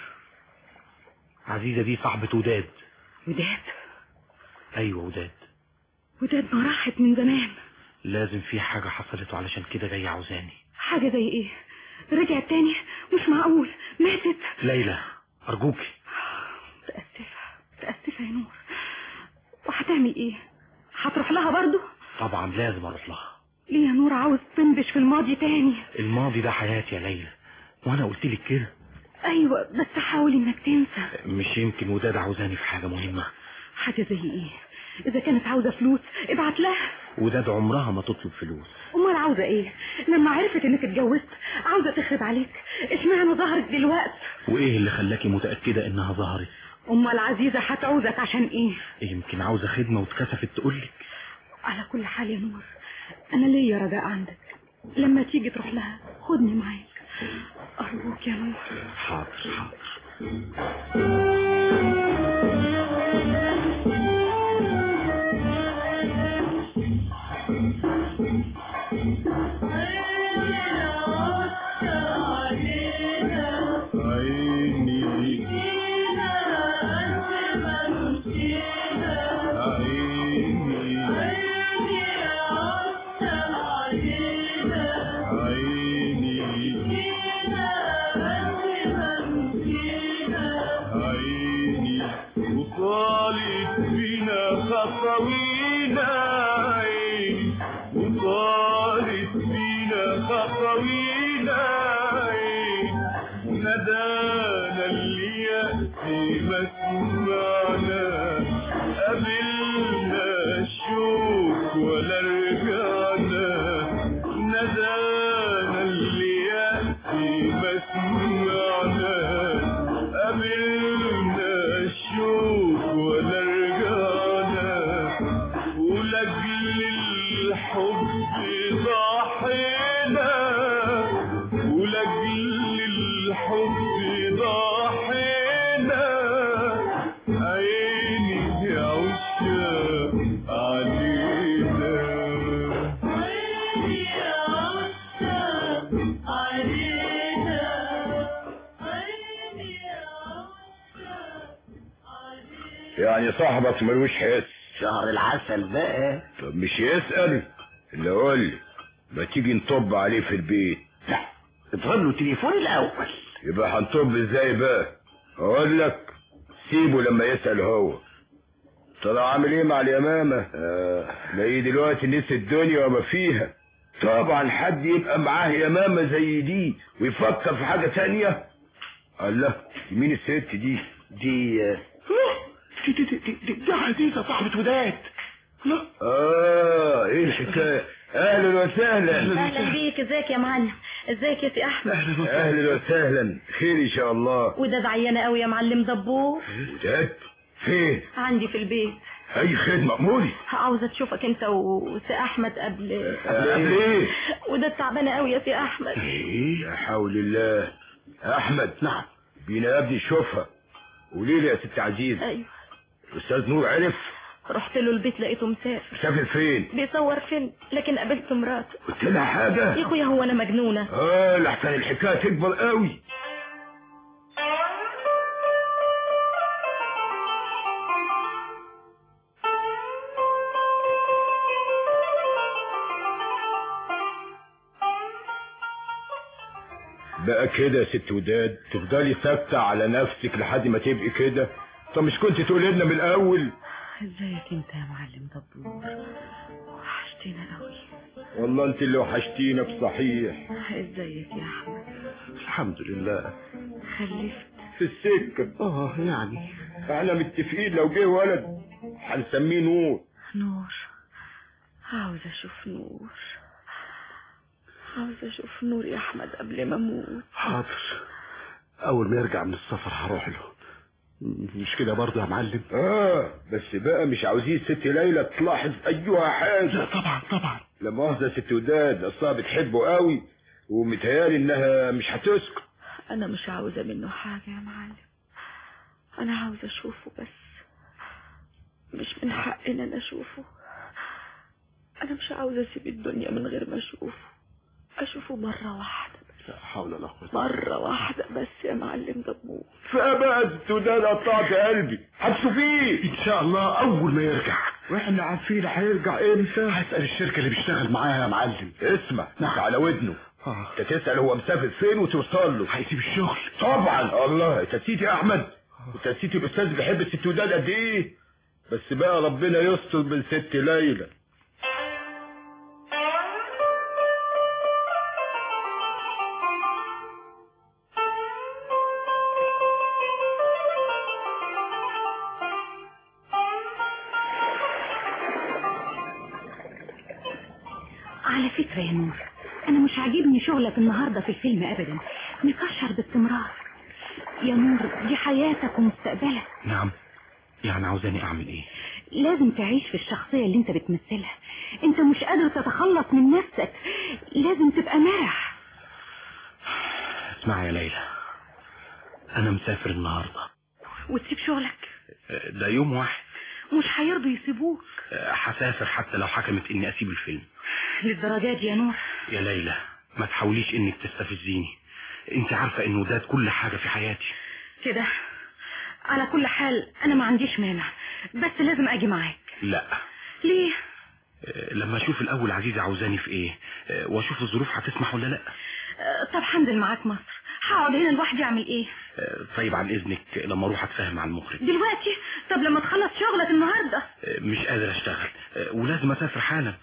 عزيزة دي صاحبة وداد وداد ايوه وداد وداد ما راحت من زمان لازم في حاجة حصلت وعلشان كده جاي عاوزاني حاجة زي ايه رجعت تاني مش معقول ماتت ليلى ارجوكي متأسفة متأسفة يا نور وهتعمل ايه هتروح لها برضو طبعا لازم اروح لها ليه يا نور عاوز تنبش في الماضي تاني الماضي ده حياتي يا ليلى وانا قلتلك كده ايوه بس حاول انك تنسى مش يمكن وداد عاوزاني في حاجة مهمة حاجة زي ايه اذا كانت عاوزة فلوس ابعت لها وداد عمرها ما تطلب فلوس امال عاوزة ايه لما عرفت انك اتجوزت عاوزة تخرب عليك اشمعنى ظهرت دلوقتي وايه اللي خلاكي متأكدة انها ظهرت امال عزيزة هتعوزك عشان ايه يمكن عاوزة خدمة واتكسفت تقولك على كل حال يا نور انا ليا رجاء عندك لما تيجي تروح لها خدني معاك ارجوك يا نور حاضر حاضر عيني الحب ضحينا ولأجل الحب ضحينا عيني يا عشاق علينا عيني يا عشاق علينا عيني يا يعني صاحبك ملوش حس شهر العسل بقى طب مش يسأل اللي اقول لي ما تيجي نطب عليه في البيت لا اضرب له تليفون الاول يبقى هنطب ازاي بقى اقول لك سيبه لما يسأل هو طلع عامل ايه مع اليمامة آه لاقيه دلوقتي نسي الدنيا وما فيها طبعا حد يبقى معاه يمامة زي دي ويفكر في حاجة تانية الله دي مين الست دي دي دي دي دي, دي, دي عزيزة صاحبة وداد لا اه ايه الحكاية اهلا وسهلا اهلا بيك ازيك يا معلم ازيك يا سي احمد اهلا وسهلا خير ان شاء الله وده عيانه قوي يا معلم دبور وداد فين عندي في البيت اي خدمة مولي عاوزه تشوفك انت وسي احمد قبل قبل ايه وده تعبانه قوي يا سي احمد ايه لا حول الله احمد نعم بينا يا ابني نشوفها قولي لي يا ست عزيز ايوه الاستاذ نور عرف رحت له البيت لقيته مسافر مسافر فين بيصور فيلم لكن قابلت مراته قلت لها حاجة يا اخويا هو انا مجنونه اه لحسن الحكاية تكبر قوي بقى كده يا ست وداد تفضلي ثابتة على نفسك لحد ما تبقي كده طب مش كنت تقولي لنا من الاول ازيك انت يا معلم دبور وحشتنا قوي والله انت اللي وحشتينا بصحيح ازيك يا احمد الحمد لله خلفت في السكة اه يعني احنا متفقين لو جه ولد هنسميه نور نور عاوز اشوف نور عاوز اشوف نور يا احمد قبل ما اموت حاضر اول ما يرجع من السفر هروح له مش كده برضه يا معلم اه بس بقى مش عاوزين ست ليلى تلاحظ ايها حاجة لا طبعا طبعا لا مؤاخذة يا ست وداد اصلها بتحبه قوي ومتهيالي انها مش هتسكت انا مش عاوزه منه حاجه يا معلم انا عاوزه اشوفه بس مش من حقي ان انا اشوفه انا مش عاوزه اسيب الدنيا من غير ما اشوفه اشوفه مره واحده بس لا حول ولا قوة مره واحده بس يا معلم دبور فبقى يا ست وداد قطعت قلبي هتشوفيه ان شاء الله اول ما يرجع واحنا عارفين هيرجع امتى هسأل الشركة اللي بيشتغل معاها يا معلم اسمع نعم. على ودنه اه انت تسأل هو مسافر فين وتوصل له هيسيب الشغل طبعا الله انت نسيت يا احمد انت نسيت الاستاذ بيحب الست وداد قد ايه بس بقى ربنا يستر من ست ليلى على فكرة يا نور أنا مش عاجبني شغلك النهاردة في الفيلم أبدا مكشر باستمرار يا نور دي حياتك ومستقبلك نعم يعني عاوزاني اعمل ايه لازم تعيش في الشخصية اللي انت بتمثلها انت مش قادر تتخلص من نفسك لازم تبقى مرح اسمعي يا ليلى انا مسافر النهارده وتسيب شغلك ده يوم واحد مش هيرضوا يسيبوك هسافر حتى لو حكمت اني اسيب الفيلم للدرجات دي يا نور يا ليلى ما تحاوليش انك تستفزيني انت عارفة انه ده كل حاجة في حياتي كده على كل حال انا ما عنديش مانع بس لازم اجي معاك لا ليه آه، لما اشوف الاول عزيزة عاوزاني في ايه آه، واشوف الظروف هتسمح ولا لا آه، طب هنزل معاك مصر هقعد هنا لوحدي اعمل ايه آه، طيب عن اذنك لما اروح اتفاهم مع المخرج دلوقتي طب لما تخلص شغلك النهارده آه، مش قادر اشتغل آه، ولازم اسافر حالا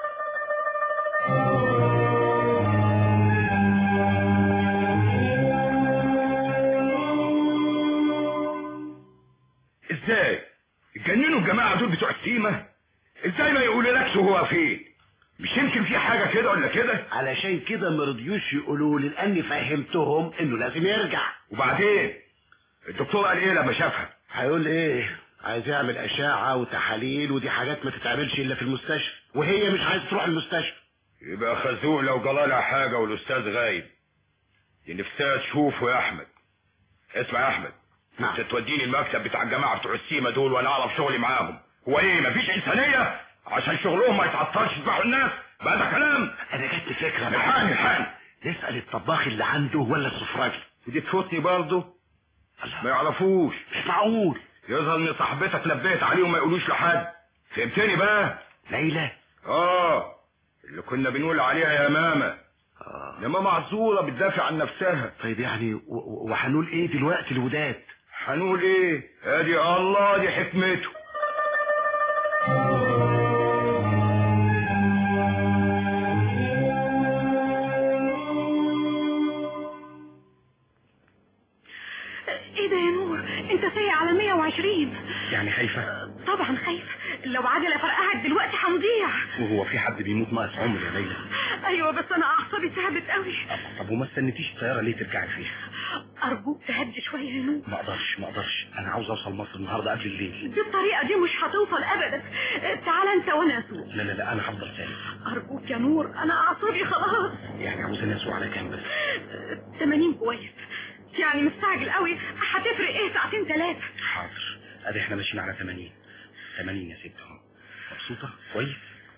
ازاي اتجننوا الجماعة دول بتوع السيمة ازاي ما يقولولكش هو فين مش يمكن في حاجة كده ولا كده علشان كده ما رضيوش يقولوا لي لاني فهمتهم انه لازم يرجع وبعدين الدكتور قال ايه لما شافها هيقول ايه عايز يعمل اشعه وتحاليل ودي حاجات ما تتعملش الا في المستشفى وهي مش عايز تروح المستشفى يبقى خازوق لو جرالها حاجة والاستاذ غايب دي نفسها تشوفه يا احمد اسمع يا احمد نعم. انت توديني المكتب بتاع الجماعة بتوع السيما دول وانا اعرف شغلي معاهم هو ايه مفيش انسانية عشان شغلهم ما يتعطلش يذبحوا الناس بقى ده كلام انا جت فكره الحقني الحقني نسال الطباخ اللي عنده ولا السفراجي ودي تفوتني برضه ما يعرفوش مش معقول يظهر ان صاحبتك نبهت عليهم ما يقولوش لحد فهمتني بقى ليلى اه اللي كنا بنقول عليها يا ماما آه. يا ماما عزوره بتدافع عن نفسها طيب يعني و- و- وهنقول ايه دلوقتي الوداد هنقول ايه ادي الله دي حكمته ايه ده يا نور انت سايق على 120 يعني خايفة طبعا خايف لو عجلة فرقعت دلوقتي هنضيع وهو في حد بيموت ناقص عمر يا ليلى ايوه بس انا اعصابي تعبت قوي طب وما استنيتيش الطيارة ليه ترجعي فيها ارجوك تهدي شوية يا نور ما اقدرش ما اقدرش انا عاوز اوصل مصر النهارده قبل الليل دي الطريقة دي مش هتوصل ابدا تعال انت وانا اسوق لا لا لا انا هفضل سالم ارجوك يا نور انا اعصابي خلاص يعني عاوزاني اسوق على كام بس 80 كويس يعني مستعجل قوي هتفرق ايه ساعتين ثلاثة حاضر ادي احنا ماشيين على 80 80 يا ست اهو مبسوطة كويس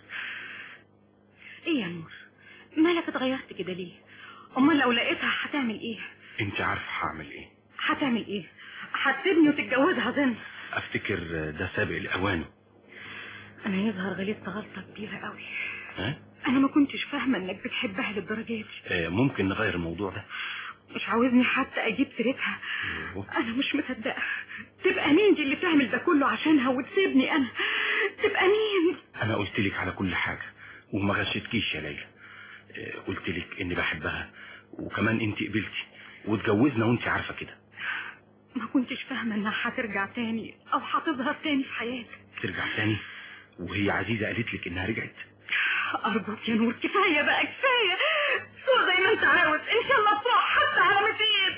ايه يا نور مالك اتغيرت كده ليه امال لو لقيتها هتعمل ايه انت عارفة هعمل ايه هتعمل ايه هتسيبني وتتجوزها زين افتكر ده سابق لاوانه انا يظهر غلطت غلطة كبيرة قوي ها انا ما كنتش فاهمة انك بتحبها للدرجة دي آه ممكن نغير الموضوع ده مش عاوزني حتى اجيب سيرتها انا مش مصدقة تبقى مين دي اللي تعمل ده كله عشانها وتسيبني انا تبقى مين انا قلت لك على كل حاجة وما غشتكيش يا ليلى آه، قلت لك اني بحبها وكمان انت قبلتي واتجوزنا وانت عارفة كده ما كنتش فاهمة انها هترجع تاني او هتظهر تاني في حياتك ترجع تاني وهي عزيزة قالت لك انها رجعت ارجوك يا نور كفاية بقى كفاية سوق زي ما انت عاوز ان شاء الله تروح حتى على 200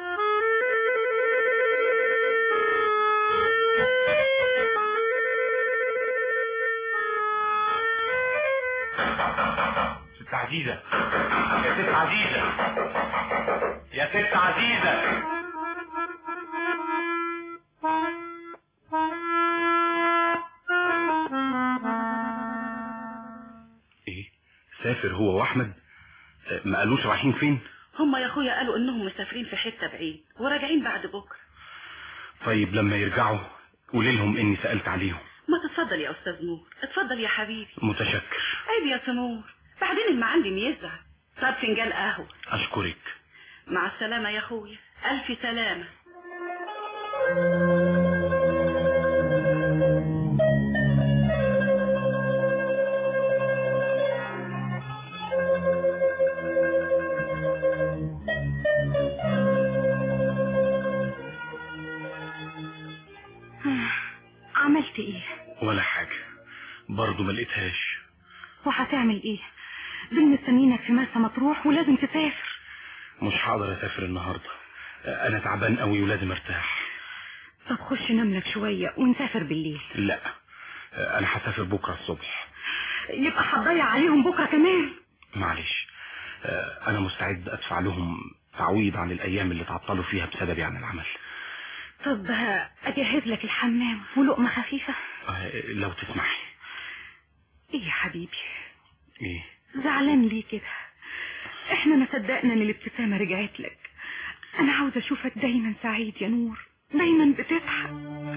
ست عزيزة يا ست عزيزة يا ست عزيزة ايه سافر هو واحمد آه، ما قالوش رايحين فين هم يا اخويا قالوا انهم مسافرين في حتة بعيد وراجعين بعد بكرة طيب لما يرجعوا قولي لهم اني سألت عليهم ما تتفضل يا استاذ نور اتفضل يا حبيبي متشكر عيب يا سنور بعدين المعلم يزعل طب فنجان قهوة اشكرك مع السلامة يا اخويا الف سلامة عملت ايه ولا حاجة برضه ما لقيتهاش وهتعمل ايه دول مستنيينك في مرسى مطروح ولازم تسافر مش هقدر اسافر النهاردة آه، انا تعبان قوي ولازم ارتاح طب خش نام لك شوية ونسافر بالليل لا آه، انا هسافر بكرة الصبح يبقى هتضيع عليهم بكرة كمان معلش آه، انا مستعد ادفع لهم تعويض عن الايام اللي تعطلوا فيها بسببي عن العمل طب اجهز لك الحمام ولقمة خفيفة آه، لو تسمحي ايه يا حبيبي ايه زعلان ليه كده احنا ما صدقنا ان الابتسامة رجعت لك انا عاوزة اشوفك دايما سعيد يا نور دايما بتضحك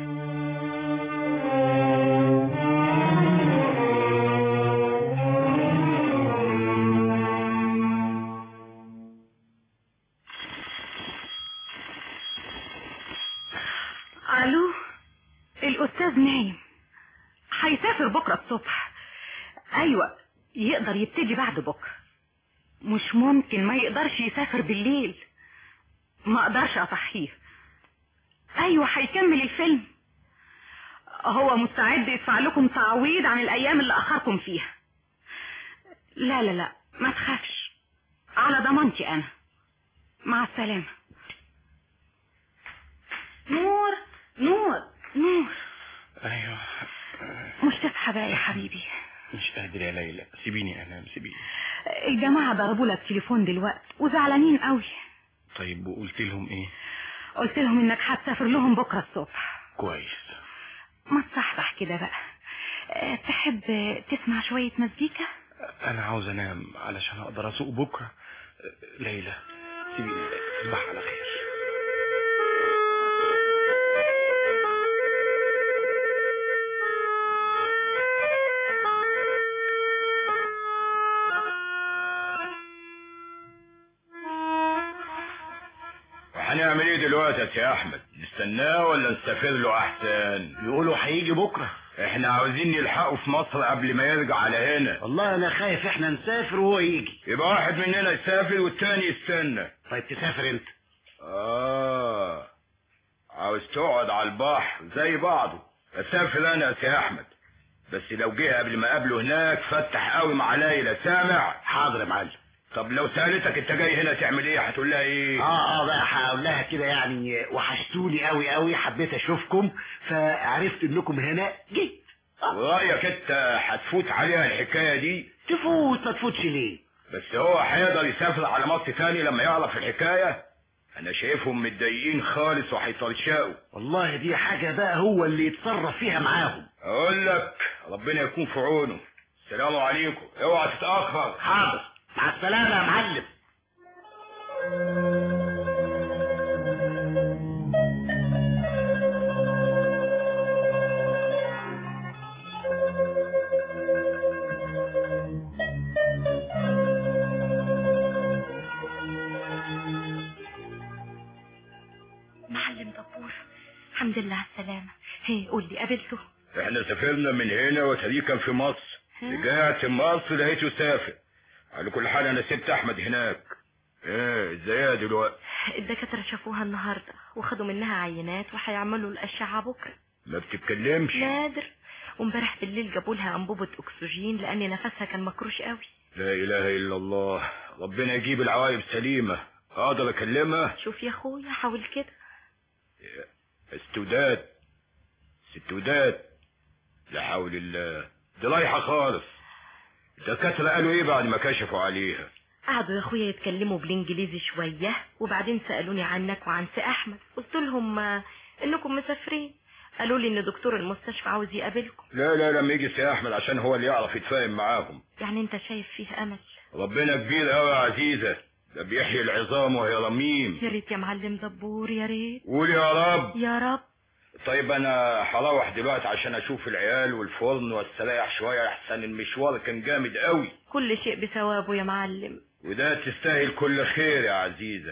الو الاستاذ نايم هيسافر بكرة الصبح ايوه يقدر يبتدي بعد بكرة مش ممكن ما يقدرش يسافر بالليل ما اقدرش اصحيه ايوه هيكمل الفيلم هو مستعد يدفع لكم تعويض عن الايام اللي اخركم فيها لا لا لا ما تخافش على ضمانتي انا مع السلامة نور نور نور ايوه مش تصحى بقى يا حبيبي مش قادر يا ليلى سيبيني انام سيبيني الجماعة ضربوا لك تليفون دلوقتي وزعلانين قوي طيب وقلت لهم ايه قلت لهم انك هتسافر لهم بكرة الصبح كويس ما تصحصح كده بقى أه، تحب تسمع شوية مزيكا انا عاوز انام علشان اقدر اسوق بكره ليلى سيبيني تصبح على خير وهنعمل ايه دلوقتي يا سي احمد نستناه ولا نسافر له احسن بيقولوا هيجي بكره احنا عاوزين نلحقه في مصر قبل ما يرجع على هنا والله انا خايف احنا نسافر وهو يجي يبقى واحد مننا يسافر والتاني يستنى طيب تسافر انت اه عاوز تقعد على البحر زي بعضه اسافر انا يا سي احمد بس لو جه قبل ما اقابله هناك فتح قوي مع ليلى سامع حاضر يا معلم طب لو سالتك انت جاي هنا تعمل ايه هتقول لها ايه اه اه بقى هقول لها كده يعني وحشتوني قوي قوي حبيت اشوفكم فعرفت انكم هنا جيت رايك انت هتفوت عليها الحكايه دي تفوت ما تفوتش ليه بس هو هيقدر يسافر على مصر تاني لما يعرف الحكايه انا شايفهم متضايقين خالص وهيطرشقوا والله دي حاجة بقى هو اللي يتصرف فيها معاهم اقول لك ربنا يكون في عونه السلام عليكم اوعى تتاخر حاضر مع السلامة يا معلم معلم دبور الحمد لله على السلامة هي قول لي قابلته احنا سافرنا من هنا وتاريخ كان في مصر رجعت مصر لقيته سافر على كل حال انا سبت احمد هناك ايه ازاي دلوقتي الدكاترة شافوها النهاردة وخدوا منها عينات وهيعملوا الأشعة بكرة ما بتتكلمش نادر وامبارح بالليل جابوا لها أنبوبة أكسجين لأن نفسها كان مكروش قوي لا اله الا الله ربنا يجيب العوايب سليمه اقدر اكلمها شوف يا أخويا حاول كده استوداد استوداد لا حول الله دي رايحه خالص الدكاتره قالوا ايه بعد ما كشفوا عليها قعدوا يا أخويا يتكلموا بالإنجليزي شوية وبعدين سألوني عنك وعن سي أحمد قلت لهم آه، إنكم مسافرين قالوا لي إن دكتور المستشفى عاوز يقابلكم لا لا لما يجي سي احمد عشان هو اللي يعرف يتفاهم معاهم يعني أنت شايف فيه أمل ربنا كبير قوي يا عزيزه ده بيحيي العظام وهي رميم يا ريت يا معلم دبور يا ريت قول يا رب يا رب طيب انا هروح دلوقتي عشان اشوف العيال والفرن واستريح شويه احسن المشوار كان جامد قوي كل شيء بثوابه يا معلم وده تستاهل كل خير يا عزيزه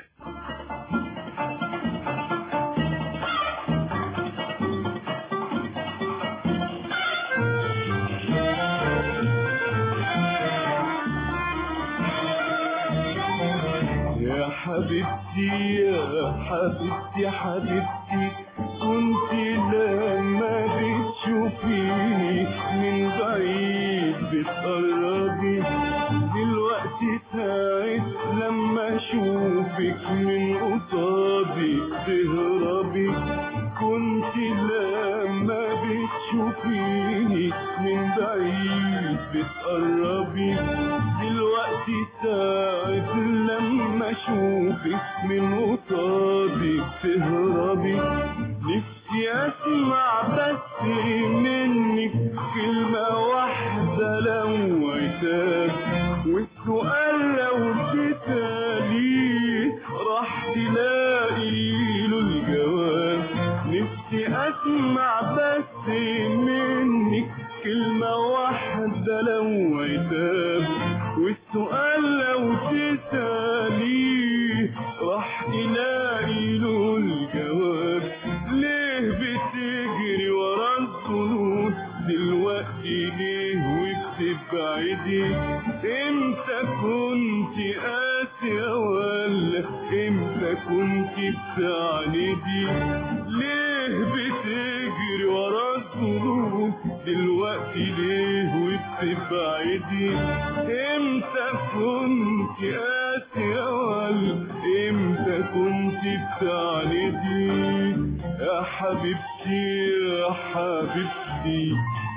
يا حبيبتي يا حبيبتي حبيبتي كنت لما بتشوفيني من بعيد بتقربي دلوقتي ساعة لما اشوفك من قصادي تهربي كنت لما بتشوفيني من بعيد بتقربي دلوقتي ساعة لما اشوفك من قصادي تهربي نفسي اسمع بس منك كلمة واحدة لو عتاب والسؤال لو تساليه راح تلاقي له الجواب نفسي اسمع بس منك كلمة واحدة لو عتاب والسؤال لو تساليه راح تلاقي له الجواب ليه بتجري ورا الظنون دلوقتي ليه وبتبعدي امتى كنت قاسية ولا امتى كنت بتعندي ليه بتجري ورا الظنون دلوقتي ليه وبتبعدي امتى كنت قاسية ولا امتى كنت بتعندي يا حبيبتي يا حبيبتي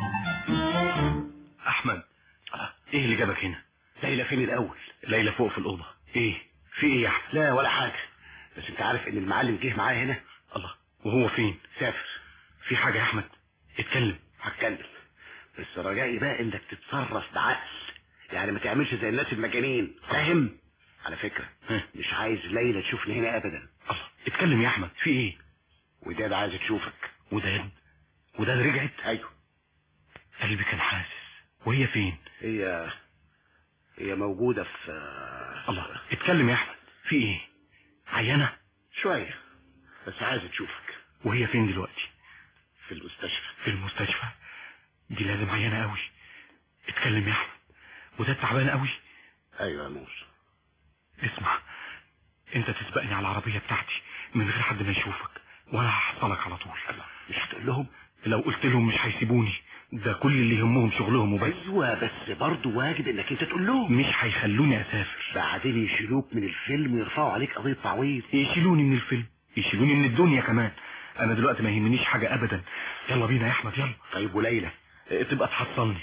احمد ايه اللي جابك هنا ليلى فين الاول ليلى فوق في الاوضه ايه في ايه يا احمد لا ولا حاجه بس انت عارف ان المعلم جه معايا هنا الله وهو فين سافر في حاجه يا احمد اتكلم هتكلم بس رجائي بقى انك تتصرف بعقل يعني ما تعملش زي الناس المجانين فاهم على فكره مش عايز ليلى تشوفني هنا ابدا الله اتكلم يا احمد في ايه وداد عايزه تشوفك وداد وداد رجعت ايوه قلبي كان حاسس وهي فين هي هي موجوده في الله اتكلم يا احمد في ايه عيانه شويه بس عايزه تشوفك وهي فين دلوقتي في المستشفى في المستشفى دي لازم عيانه قوي اتكلم يا احمد وداد تعبان قوي ايوه يا نور اسمع انت تسبقني على العربيه بتاعتي من غير حد ما يشوفك وانا هحصلك على طول مش هتقول لهم لو قلت لهم مش هيسيبوني ده كل اللي يهمهم شغلهم وبس ايوه بس برضه واجب انك انت تقول لهم مش هيخلوني اسافر بعدين يشيلوك من الفيلم ويرفعوا عليك قضيه تعويض يشيلوني من الفيلم يشيلوني من الدنيا كمان انا دلوقتي ما يهمنيش حاجه ابدا يلا بينا يا احمد يلا طيب وليلى اه، تبقى تحصلني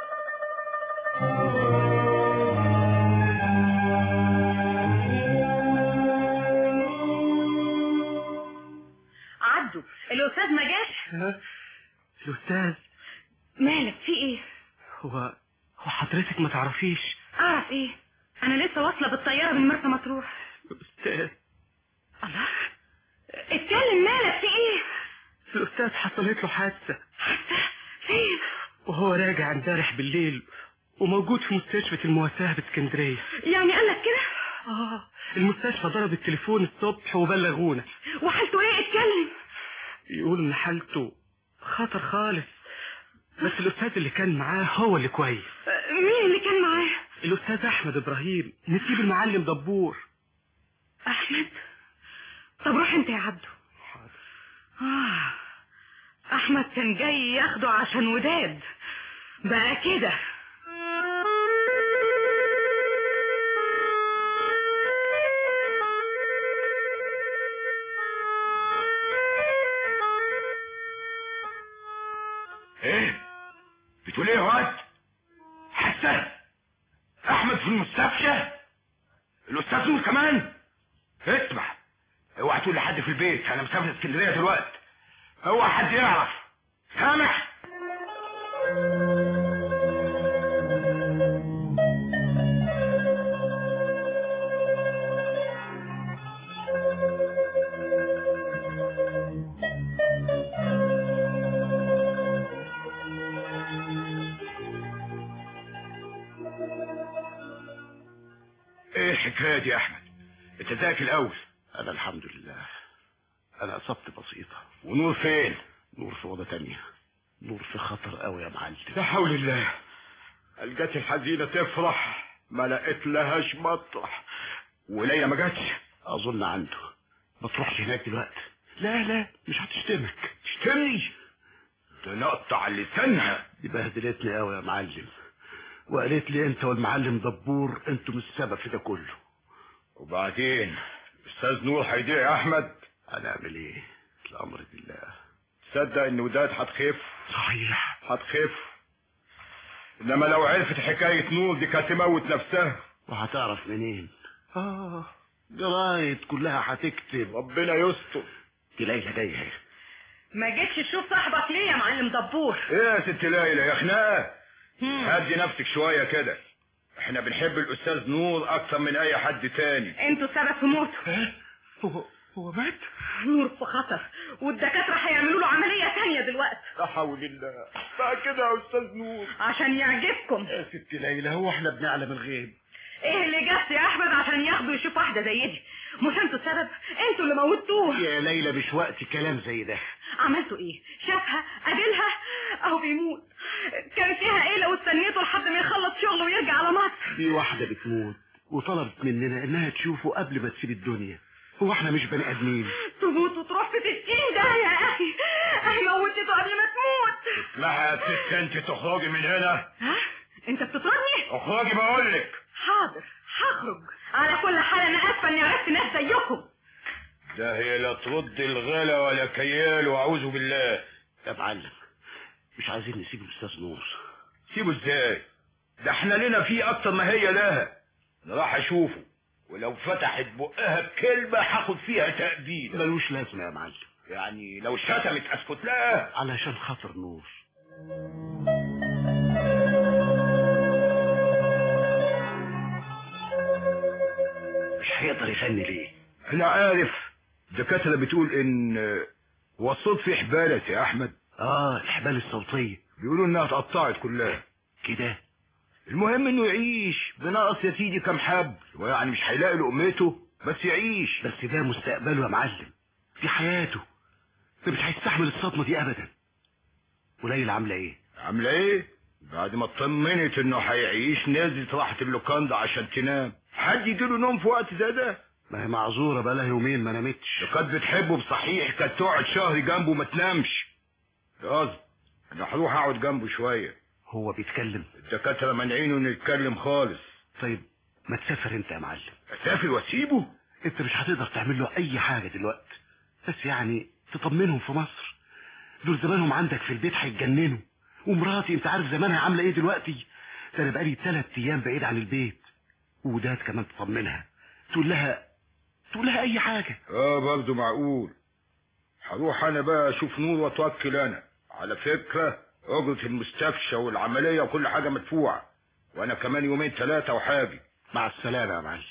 عدوا الاستاذ ما جاش الاستاذ مالك في ايه هو هو حضرتك ما تعرفيش اعرف ايه انا لسه واصله بالطياره من مرسى مطروح الاستاذ الله اتكلم مالك في ايه الاستاذ حصلت له حادثه فين وهو راجع امبارح بالليل وموجود في مستشفى المواساة باسكندرية يعني قال لك كده اه المستشفى ضرب التليفون الصبح وبلغونا وحالته ايه اتكلم يقول ان حالته خطر خالص بس الاستاذ اللي كان معاه هو اللي كويس مين اللي كان معاه الاستاذ احمد ابراهيم نسيب المعلم دبور احمد طب روح انت يا عبدو آه. احمد كان جاي ياخده عشان وداد بقى كده ايه بتقول ايه يا واد حسن احمد في المستشفى الاستاذ نور كمان اسمع اوعى تقول لحد في البيت انا مسافر اسكندريه دلوقتي اوعى حد يعرف سامع ايه الحكايه دي يا احمد انت ذاك الاول انا الحمد لله انا اصبت بسيطه ونور فين نور في اوضه تانية نور في خطر قوي يا معلم لا حول الله الجت الحزينه تفرح ما لقيت لهاش مطرح وليلى ما جاتش اظن عنده ما تروحش هناك دلوقتي لا لا مش هتشتمك تشتمني تنقطع لسانها دي بهدلتني قوي يا معلم وقالت لي انت والمعلم دبور انتم السبب في ده كله وبعدين استاذ نور هيضيع يا احمد هنعمل ايه الامر لله تصدق ان وداد هتخف صحيح هتخف انما لو عرفت حكايه نور دي كانت تموت نفسها وهتعرف منين اه جرايد كلها هتكتب ربنا يستر دي ليلى جايه اهي ما جيتش تشوف صاحبك ليه يا معلم دبور ايه يا ست ليلى يا خناقه هدي نفسك شويه كده احنا بنحب الاستاذ نور اكتر من اي حد تاني انتوا السبب في موته هو هو مات نور في خطر والدكاترة هيعملوا له عملية تانية دلوقتي لا حول الله بقى كده يا استاذ نور عشان يعجبكم يا ست ليلى هو احنا بنعلم الغيب ايه اللي جابت يا احمد عشان ياخدوا يشوف واحدة زي دي مش انتوا السبب انتوا اللي موتوه يا ليلى مش وقت كلام زي ده عملتوا ايه شافها قابلها اهو بيموت كان فيها ايه لو استنيته لحد ما يخلص شغله ويرجع على مصر في واحده بتموت وطلبت مننا انها تشوفه قبل ما تسيب الدنيا هو احنا مش بني ادمين تموت وتروح في ستين ده يا اخي اهي موتته قبل ما تموت اسمعي يا ست انت تخرجي من هنا ها انت بتطردني اخرجي بقول لك حاضر هخرج على كل حال انا اسفه اني عرفت ناس زيكم ده هي لا ترد الغلا ولا كيال واعوذ بالله يا معلم مش عايزين نسيب الاستاذ نور سيبه ازاي ده احنا لنا فيه اكتر ما هي لها انا راح اشوفه ولو فتحت بقها بكلمة هاخد فيها تأبيد ملوش لازمة يا معلم يعني لو شتمت اسكت لها علشان خاطر نور مش هيقدر يغني ليه انا عارف الدكاترة بتقول ان هو الصوت فيه حبالة يا احمد اه الحبال الصوتية بيقولوا انها اتقطعت كلها كده المهم انه يعيش بناقص يا سيدي كام حب ويعني مش هيلاقي لقمته بس يعيش بس ده مستقبله يا معلم دي حياته ده مش هيستحمل الصدمة دي ابدا وليلى عاملة ايه عاملة ايه بعد ما اطمنت انه هيعيش نزلت راحت اللوكاندا عشان تنام حد يديله نوم في وقت زي ده ما هي معذورة بقالها يومين ما نامتش لو كانت بتحبه بصحيح كانت تقعد شهر جنبه ما تنامش ده قصدي انا هروح اقعد جنبه شوية هو بيتكلم الدكاترة مانعينه انه يتكلم خالص طيب ما تسافر انت يا معلم اسافر واسيبه انت مش هتقدر تعمل له اي حاجة دلوقتي بس يعني تطمنهم في مصر دول زمانهم عندك في البيت هيتجننوا ومراتي انت عارف زمانها عاملة ايه دلوقتي ده انا بقالي ثلاث ايام بعيد عن البيت وداد كمان تطمنها تقول لها تقول لها اي حاجة اه برضه معقول هروح انا بقى اشوف نور واتوكل انا على فكرة اجرة المستشفى والعملية وكل حاجة مدفوعة وانا كمان يومين ثلاثة وحاجة مع السلامة يا معلم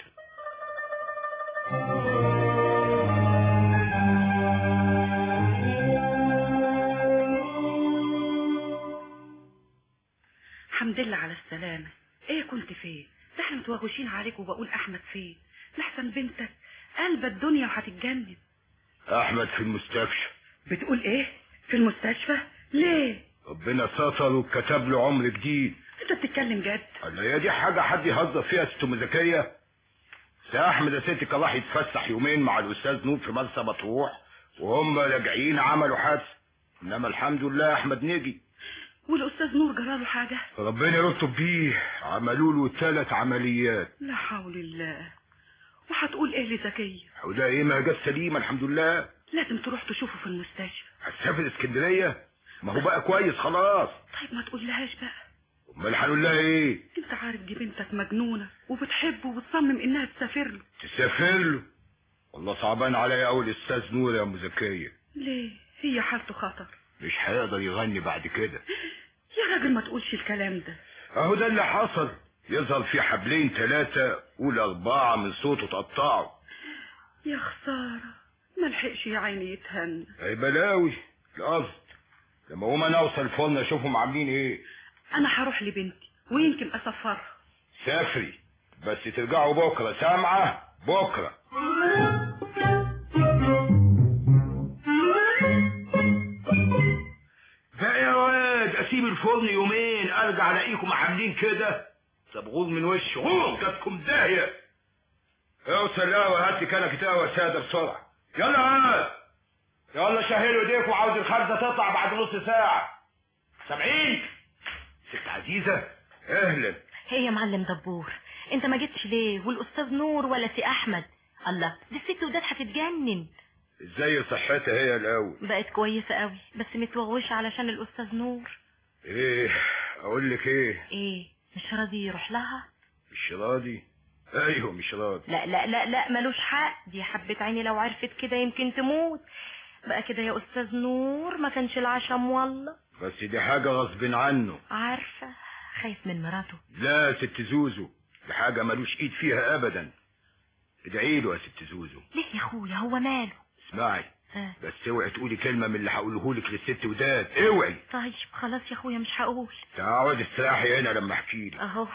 الحمد لله على السلامة ايه كنت فين ده احنا متوغشين عليك وبقول احمد فين لحسن بنتك قلبة الدنيا وهتتجنن احمد في المستشفى بتقول ايه في المستشفى ليه ربنا ستر وكتب له عمر جديد انت بتتكلم جد قال هي دي حاجة حد يهزر فيها ست مزكية سي احمد يا ستي كان راح يتفسح يومين مع الاستاذ نور في مرسى مطروح وهم راجعين عملوا حادثة انما الحمد لله احمد نجي والاستاذ نور جراله حاجة ربنا يرتب بيه عملوا له ثلاث عمليات لا حول الله وهتقول ايه لزكية وده ايه ما جت سليمة الحمد لله لازم تروح تشوفه في المستشفى هتسافر اسكندرية ما هو بقى كويس خلاص طيب ما تقول لهاش بقى امال هنقول لها ايه انت عارف دي بنتك مجنونة وبتحبه وبتصمم انها تسافر له تسافر له والله صعبان عليا قوي الاستاذ نور يا ام زكية ليه هي حالته خطر مش هيقدر يغني بعد كده يا راجل ما تقولش الكلام ده اهو ده اللي حصل يظهر في حبلين ثلاثة قول أربعة من صوته تقطعوا يا خسارة ما لحقش يا عيني يتهنى أي بلاوي القصد لما هما نوصل الفرن أشوفهم عاملين إيه انا هروح لبنتي ويمكن اسفرها سافري بس ترجعوا بكرة سامعة بكرة بقى يا واد اسيب الفرن يومين ارجع الاقيكم عاملين كده طب غور من وش غور جاتكم داهيه اوصل لا وهات لي كنكه قهوه ساده بسرعه يلا هات يلا شهلوا ايديكم عاوز الخرزه تطلع بعد نص ساعه سامعين ست عزيزه اهلا ايه يا معلم دبور انت ما جيتش ليه والاستاذ نور ولا سي احمد الله دي الست وداد هتتجنن ازاي صحتها هي الاول بقت كويسه قوي بس متوغوشه علشان الاستاذ نور ايه اقول لك ايه ايه مش راضي يروح لها مش راضي ايوه مش راضي لا لا لا لا ملوش حق دي حبة عيني لو عرفت كده يمكن تموت بقى كده يا استاذ نور ما كانش العشم والله بس دي حاجه غصب عنه عارفه خايف من مراته لا ست زوزو دي حاجه ملوش ايد فيها ابدا ادعي له يا ست زوزو ليه يا اخويا هو ماله اسمعي ها. بس اوعي تقولي كلمه من اللي هقوله لك للست وداد اوعي طيب خلاص يا اخويا مش هقول تعالي استراحي هنا لما احكي لك اهو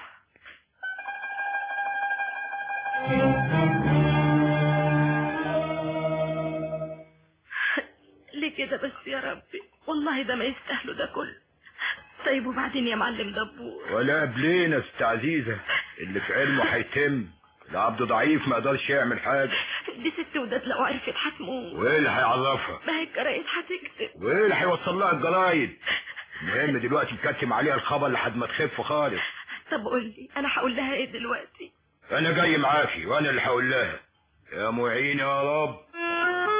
ليه كده بس يا ربي والله ده ما يستاهلوا ده كله طيب وبعدين يا معلم دبور ولا قبلينا يا ست عزيزه اللي في علمه هيتم العبد ضعيف ما يقدرش يعمل حاجه دي ست وداد لو عرفت هتموت وايه اللي هيعرفها ما هي الجرايد هتكتب وايه اللي هيوصل لها الجرايد المهم دلوقتي نكتم عليها الخبر لحد ما تخف خالص طب قول لي انا هقول لها ايه دلوقتي انا جاي معاكي وانا اللي هقول لها يا معين يا رب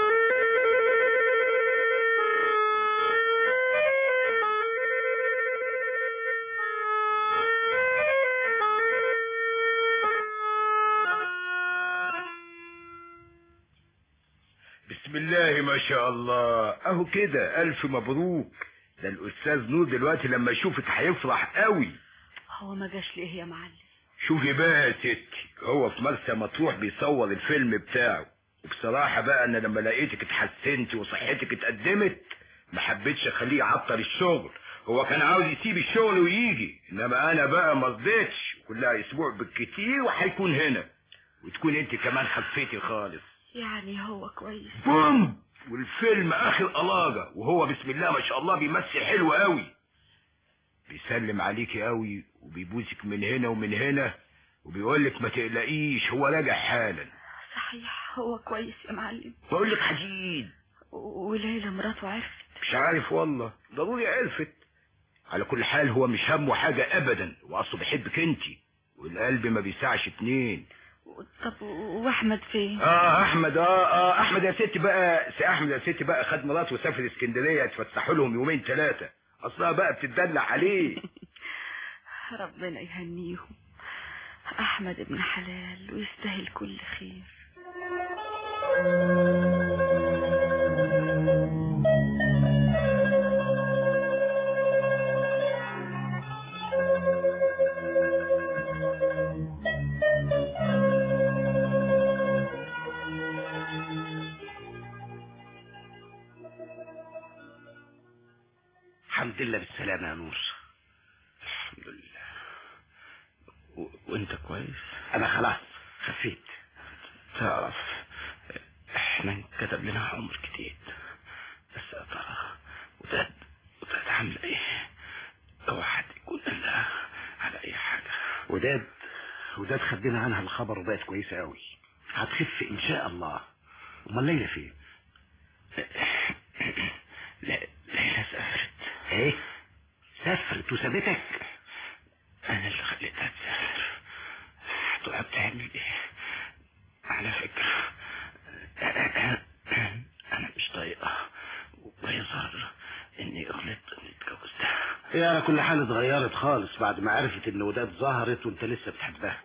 بسم الله ما شاء الله اهو كده الف مبروك ده الاستاذ نور دلوقتي لما يشوفك هيفرح قوي هو ما جاش ليه يا معلم شوفي بقى يا ستي هو في مرسى مطروح بيصور الفيلم بتاعه وبصراحة بقى انا لما لقيتك اتحسنتي وصحتك اتقدمت ما حبيتش اخليه يعطل الشغل هو كان عاوز يسيب الشغل ويجي انما انا بقى ما رضيتش كلها اسبوع بالكتير وهيكون هنا وتكون انت كمان خفيتي خالص يعني هو كويس بوم والفيلم اخر قلاجة وهو بسم الله ما شاء الله بيمثل حلو قوي بيسلم عليكي قوي وبيبوسك من هنا ومن هنا وبيقول لك ما تقلقيش هو راجع حالا صحيح هو كويس يا معلم بقول لك حديد وليلى مراته عرفت مش عارف والله ضروري عرفت على كل حال هو مش همه حاجة ابدا واصله بيحبك انت والقلب ما بيسعش اتنين طب واحمد فين اه احمد اه اه احمد يا ستي بقى سي احمد يا ستي بقى خد مراته وسافر اسكندريه يتفسحوا لهم يومين ثلاثه اصلها بقى بتدلع عليه ربنا يهنيهم احمد ابن حلال ويستاهل كل خير الحمد لله بالسلامة يا نور الحمد لله و... وانت كويس انا خلاص خفيت تعرف احنا انكتب لنا عمر جديد بس يا ترى وداد وداد عامله ايه اوعى حد يكون قال لها على اي حاجه وداد وداد خدنا عنها الخبر وبقت كويسة قوي هتخف ان شاء الله امال ليلى فين لا ليلى سافرت ايه سافرت وسابتك انا اللي خليتها تسافر هتقعد تعمل ايه على فكرة انا مش طايقة ويظهر اني غلطت اني اتجوزتها هي على كل حال اتغيرت خالص بعد ما عرفت ان وداد ظهرت وانت لسه بتحبها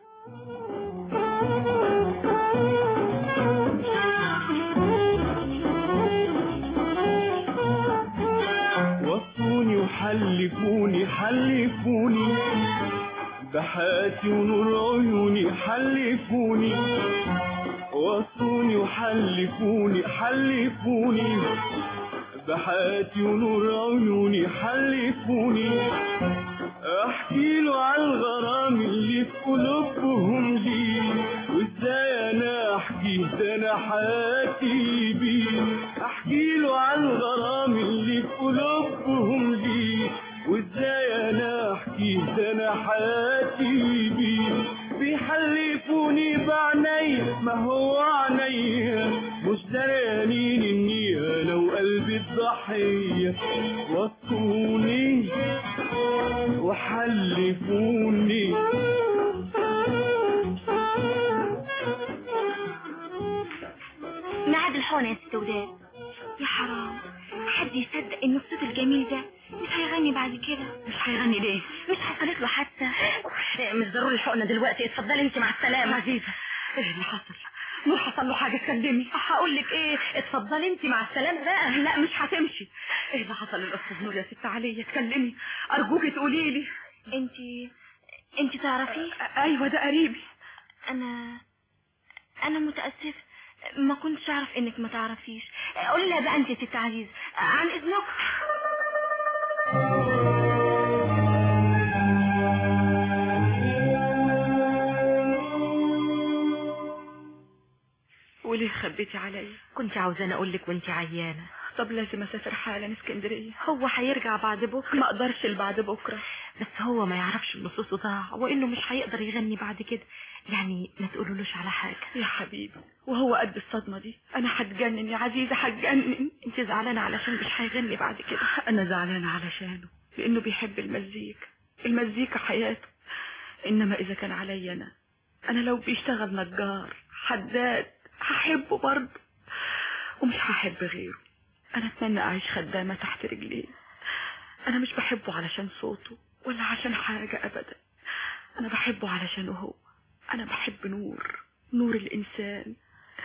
وصوني وحلفوني حلفوني بحياتي ونور عيوني حلفوني وصوني وحلفوني حلفوني بحياتي ونور عيوني حلفوني احكي له عن الغرام اللي في قلوبهم لي وازاي انا احكي ده انا حياتي بيه احكي له عن الغرام اللي في قلوبهم لي وازاي انا احكي ده انا حياتي بيه بيحلفوني بعيني ما هو عينيا مش دريانين اني انا وقلبي الضحيه وصوني وحلفوني ميعاد الحونة يا ست وداد يا حرام حد يصدق ان الصوت الجميل ده مش هيغني بعد كده مش هيغني ليه مش حصلت له حادثة مش ضروري الحقنة دلوقتي اتفضلي انت مع السلامة عزيزة ايه اللي حصل نور حصل له حاجة تكلمي هقول لك ايه اتفضلي انت مع السلامة بقى لا مش هتمشي ايه اللي حصل للاستاذ نور يا ست عليا اتكلمي ارجوكي تقولي لي انت انت تعرفيه ايوه ده قريبي انا انا متاسفه ما كنتش اعرف انك ما تعرفيش قولي لها بقى انت يا ست عزيز عن اذنك وليه خبيتي عليا كنت عاوزاني اقول لك وانت عيانة طب لازم اسافر حالا اسكندريه هو هيرجع بعد بكره ما اقدرش بعد بكره بس هو ما يعرفش ان صوته ضاع وانه مش هيقدر يغني بعد كده يعني ما تقولولوش على حاجة يا حبيبي وهو قد الصدمة دي انا هتجنن يا عزيزة هتجنن انت زعلانة علشان مش هيغني بعد كده انا زعلانة علشانه لانه بيحب المزيكا المزيكا حياته انما اذا كان عليا انا انا لو بيشتغل نجار حداد هحبه برضه ومش هحب غيره انا اتمنى اعيش خدامة تحت رجليه انا مش بحبه علشان صوته ولا عشان حاجة ابدا انا بحبه علشانه هو انا بحب نور نور الانسان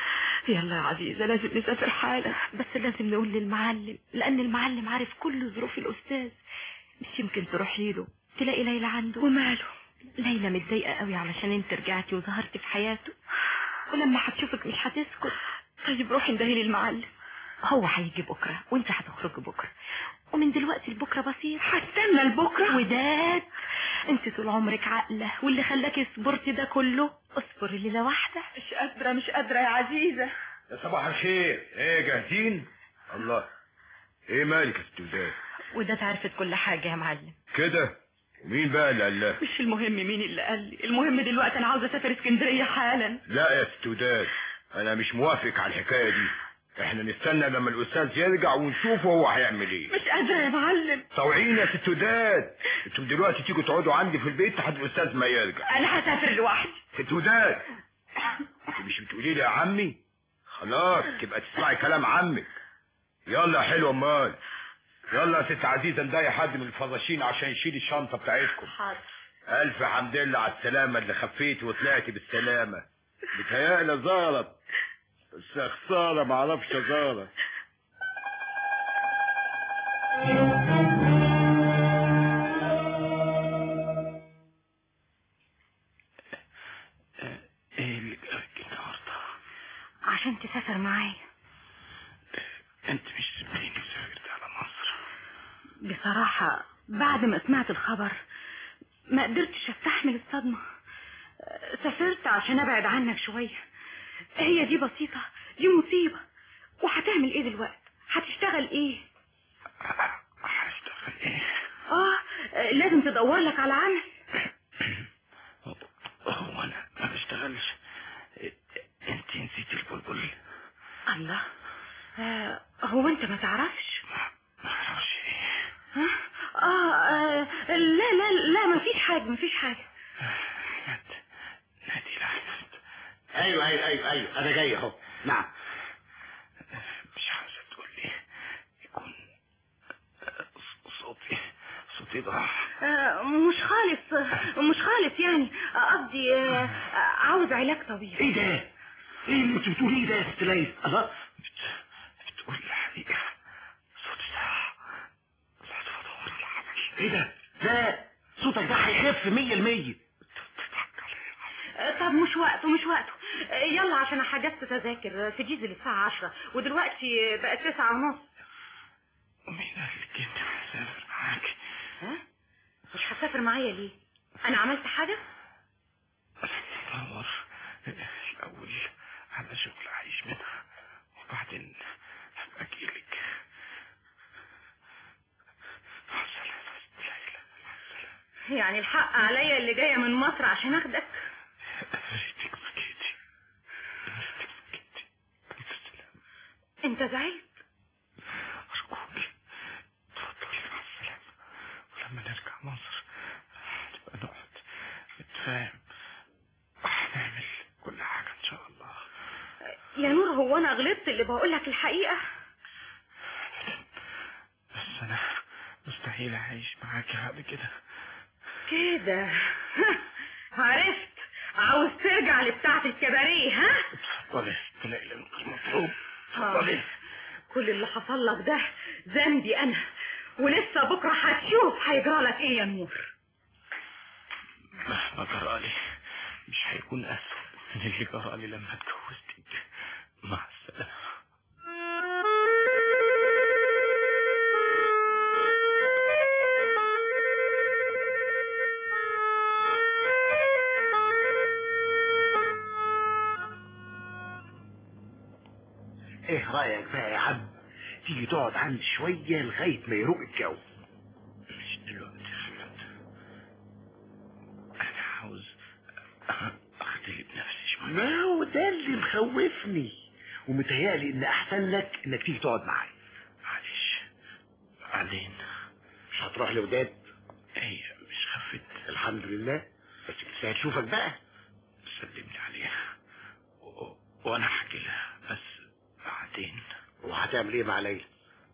يلا يا عزيزة لازم نسافر حالا بس لازم نقول للمعلم لأن المعلم عارف كل ظروف الأستاذ مش يمكن تروحي له تلاقي ليلى عنده وماله ليلى متضايقة قوي علشان انت رجعتي وظهرتي في حياته ولما هتشوفك مش هتسكت طيب روحي اندهي للمعلم هو هيجي بكرة وانت هتخرجي بكرة ومن دلوقتي لبكرة بسيط هستنى لبكرة وداد انت طول عمرك عاقلة واللي خلاكي صبرتي ده كله اصبري ليلة واحدة مش قادرة مش قادرة يا عزيزة يا صباح الخير ايه جاهزين الله ايه مالك يا ست وداد وداد عرفت كل حاجة يا معلم كده ومين بقى اللي قال لها مش المهم مين اللي قال لي المهم دلوقتي انا عاوزة اسافر اسكندرية حالا لا يا ست وداد انا مش موافق على الحكايه دي احنا نستنى لما الاستاذ يرجع ونشوف هو هيعمل ايه مش قادرة يا معلم طوعين يا ست وداد انتوا دلوقتي تيجوا تقعدوا عندي في البيت لحد الاستاذ ما يرجع انا هسافر لوحدي ست وداد انت مش بتقولي لي يا عمي خلاص تبقى تسمعي كلام عمك يلا يا حلوه امال يلا يا ست عزيزه نضايق حد من الفراشين عشان يشيل الشنطه بتاعتكم حاضر الف حمد لله على السلامه اللي خفيتي وطلعتي بالسلامه بتهيألي زارت بس يا خساره ما اعرفش زارت ايه اللي جابك النهارده عشان تسافر معايا انت مش سبتيني وسافرت على مصر بصراحة بعد ما سمعت الخبر ما قدرتش استحمل الصدمة سافرت عشان ابعد عنك شوية هي دي بسيطة دي مصيبة وهتعمل ايه دلوقتي هتشتغل ايه هشتغل ايه اه لازم تدور لك على عمل هو انا ما بشتغلش انت نسيتي البلبل الله آه هو انت ما تعرفش ما اعرفش ايه ها؟ آه, اه لا لا لا ما فيش حاجة ما فيش حاجة احمد نادي لاحمد ايوه ايوه ايوه ايوه انا جاي اهو نعم مش عاوزة تقول لي يكون صوتي صوتي ضاع آه مش خالص مش خالص يعني قصدي آه عاوز علاج طبيعي ايه ده ايه اللي انت بتقوليه ده يا ست ليلى الله بتقول الحقيقة صوتي ضاع طلعت بدور العمل ايه ده لا صوتك ده هيخف مية المية آه طب مش وقته مش وقته آه يلا عشان حجزت تذاكر في ديزل الساعة عشرة ودلوقتي بقت تسعة ونص ومين قال لك انت هسافر معاك ها مش هتسافر معايا ليه انا عملت حاجة بدور الاول على شغل اعيش منها وبعدين هبقى اجيلك مع السلامة ست ليلى مع السلامة يعني الحق عليا اللي جاية من مصر عشان اخدك ريتك بكيتي ريتك بكيتي مع السلامة انت زعلت أرجوك تفضلي مع السلامة ولما نرجع مصر هنبقى نقعد نتفاهم وهنعمل كل حاجة إن شاء الله يا نور هو انا غلطت اللي بقول لك الحقيقة بس أنا مستحيل أعيش معاكي بعد كده كده عرفت عاوز ترجع لبتاعة الكباريه ها اتفضلي تلاقي المطلوب آه. اتفضلي كل اللي حصل لك ده ذنبي انا ولسه بكره هتشوف هيجرى لك ايه يا نور مهما جرالي مش هيكون أسوأ من اللي جرالي لما اتجوزتك مع السلامة ايه رايك بقى يا عم تيجي تقعد عندي شويه لغايه ما يروق الجو مش دلوقتي يا أحمد أنا عاوز أختلي بنفسي شوية ما هو ده اللي مخوفني ومتهيألي ان احسن لك انك تيجي تقعد معايا معلش بعدين مش هتروح لوداد هي مش خفت الحمد لله بس كنت هتشوفك بقى سلمني عليها و... وأنا أحكي لها بس بعدين وهتعمل ايه مع ليلى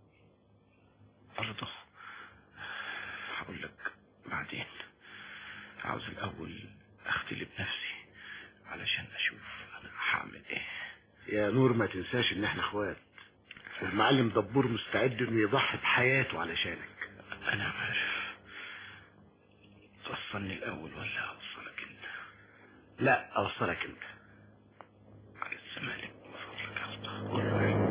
برضه هقول لك بعدين عاوز الأول أختلي بنفسي علشان أشوف أنا هعمل إيه يا نور ما تنساش ان احنا اخوات والمعلم دبور مستعد انه يضحي بحياته علشانك انا عارف توصلني الاول ولا اوصلك انت لا اوصلك انت على الزمالك من فضلك ارضى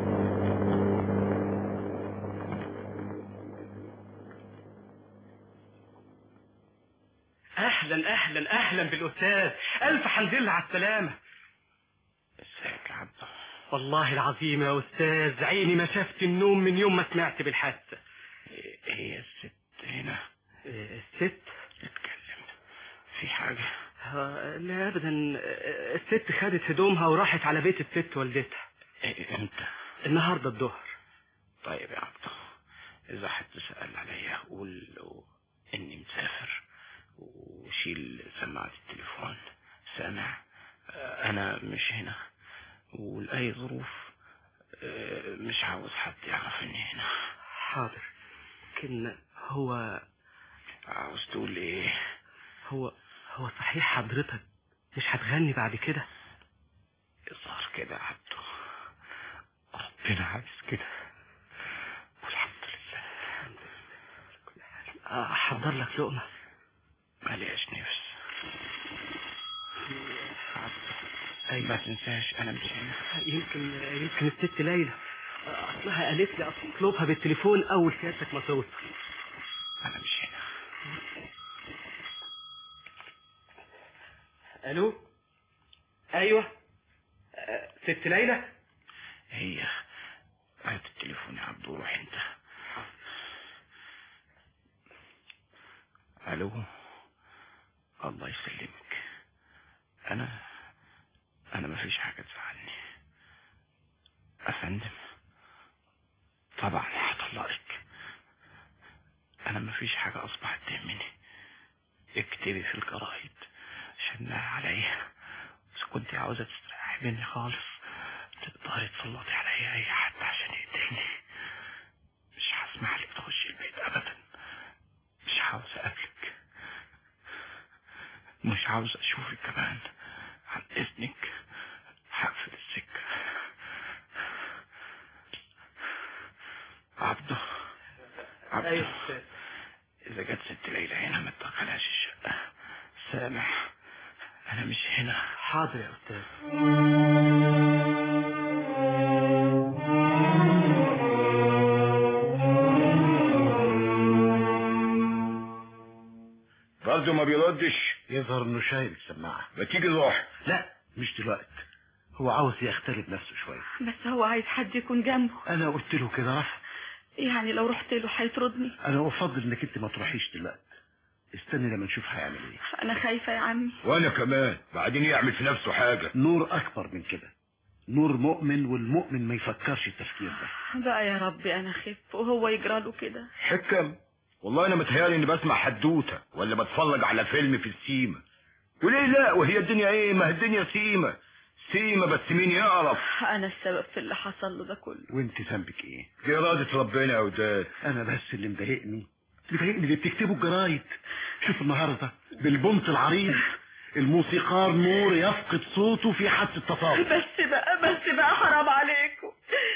اهلا اهلا اهلا بالاستاذ الف حمد لله على السلامه ازيك يا عبده والله العظيم يا استاذ عيني ما شافت النوم من يوم ما سمعت بالحادثه هي الست هنا الست اتكلم في حاجة آه، لا ابدا آه، الست خدت هدومها وراحت على بيت الست والدتها إيه امتى النهارده الظهر طيب يا عبده اذا حد سأل عليا قول له اني مسافر وشيل سماعة التليفون سامع آه، انا مش هنا ولأي ظروف آه، مش عاوز حد يعرف اني هنا حاضر لكن هو عاوز تقول ايه هو هو صحيح حضرتك مش هتغني بعد كده يظهر كده يا عبده ربنا عايز كده والحمد لله آه، احضر لك لقمه ماليش نفس اي ما تنساش انا مش هنا يمكن يمكن الست ليلى آه، اصلها قالت لي اطلبها بالتليفون اول سيادتك ما توصل انا مش هنا الو ايوه آه، ست ليلى هي هات التليفون يا عبدو روح انت الو الله يسلمك انا انا ما فيش حاجه تزعلني افندم طبعا هطلقك انا ما فيش حاجه اصبحت تهمني اكتبي في الجرايد شنها عليا اذا كنت عاوزه تستريحي مني خالص تقدري تسلطي عليا اي حد عشان يقتلني مش هسمح لك تخشي البيت ابدا مش عاوز اقابلك مش عاوز اشوفك كمان عن اذنك هقفل السكه عبده عبده ايوه أستاذ. اذا جت ست ليلى هنا ما تدخلهاش الشقه سامح انا مش هنا حاضر يا استاذ برضه ما بيردش يظهر انه شايل السماعه ما تيجي نروح لا مش دلوقتي هو عاوز يختلط نفسه شويه بس هو عايز حد يكون جنبه انا قلت له كده رفض يعني لو رحت له هيطردني انا افضل انك انت ما تروحيش دلوقتي استني لما نشوف هيعمل ايه انا خايفة يا عمي وانا كمان بعدين يعمل في نفسه حاجة نور اكبر من كده نور مؤمن والمؤمن ما يفكرش التفكير ده بقى يا ربي انا خف وهو يجرى له كده حكم والله انا متهيألي اني بسمع حدوتة ولا بتفرج على فيلم في السيما وليه لا وهي الدنيا ايه ما هي الدنيا سيما سيما بس مين يعرف انا السبب في اللي حصل له ده كله وانت ذنبك ايه دي إرادة ربنا يا وداد انا بس اللي مضايقني مضايقني اللي بتكتبوا الجرايد شوف النهارده بالبنط العريض الموسيقار نور يفقد صوته في حادثة تصادم بس بقى بس بقى حرام عليكم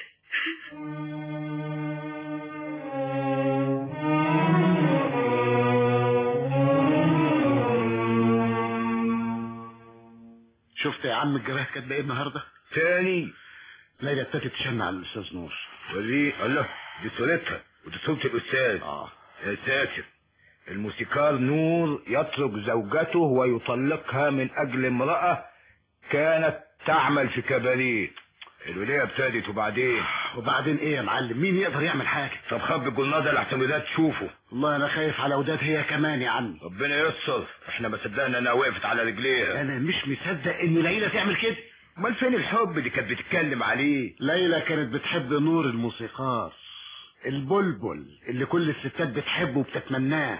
شفت يا عم الجرايد كاتبه ايه النهارده تاني ليلى ابتدت تشن على الاستاذ نور وريه الله دي صورتها ودي صورة الأستاذ اه يا ساتر الموسيقار نور يترك زوجته ويطلقها من أجل امرأة كانت تعمل في كباريه الولية ابتدت وبعدين وبعدين ايه يا معلم مين يقدر يعمل حاجه طب خبي الجلنة ده لحسن وداد تشوفه والله انا خايف على وداد هي كمان يا عم ربنا يستر احنا ما صدقنا انها وقفت على رجليها انا مش مصدق ان ليلى تعمل كده امال فين الحب دي كانت بتتكلم عليه ليلى كانت بتحب نور الموسيقار البلبل اللي كل الستات بتحبه وبتتمناه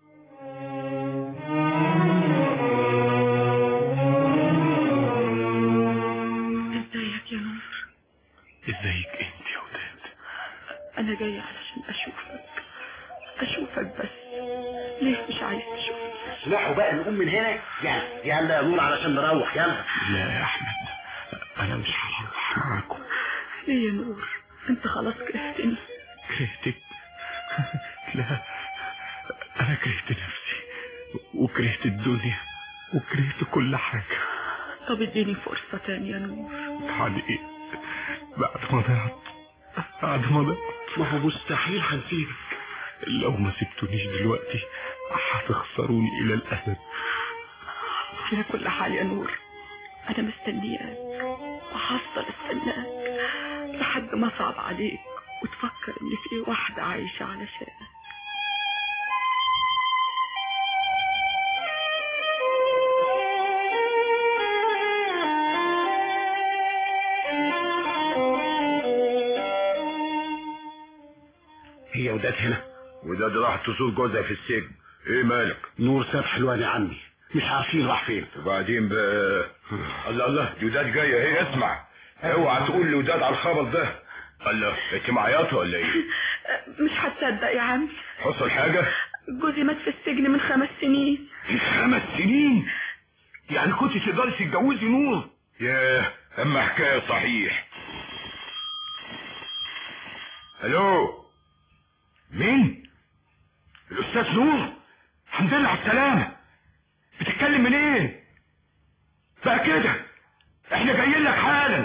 ازيك يا نور ازيك انت يا وداد انا جاية علشان اشوفك اشوفك بس ليه مش عايز تشوفني اسمحوا بقى نقوم من هنا يلا يلا يا نور علشان نروح يلا لا يا احمد انا مش هروح معاكم ليه يا نور انت خلاص كرهتني كرهتك لا انا كرهت نفسي وكرهت الدنيا وكرهت كل حاجة طب اديني فرصة تانية يا نور بعد ايه بعد ما ضعت بعد ما ضعت ما هو مستحيل هنسيبك لو ما سبتونيش دلوقتي هتخسروني الى الابد على كل حال يا نور انا مستنياك وهفضل استناك لحد ما صعب عليك وتفكر ان في واحدة عايشة علشانك هي وداد هنا وداد راح تزور جوزها في السجن ايه مالك نور ساب حلوان يا عمي مش عارفين راح فين وبعدين بقى الله الله دي وداد جايه ايه اسمع اوعى تقول لي وداد على الخبر ده الله انت معيطه ولا ايه مش هتصدق يا عم حصل حاجه جوزي مات في السجن من خمس سنين من خمس سنين يعني كنت تقدري تتجوزي نور ياه اما حكايه صحيح الو مين الاستاذ نور الحمد لله على السلامه بتتكلم منين بقى كده احنا جايين لك حالا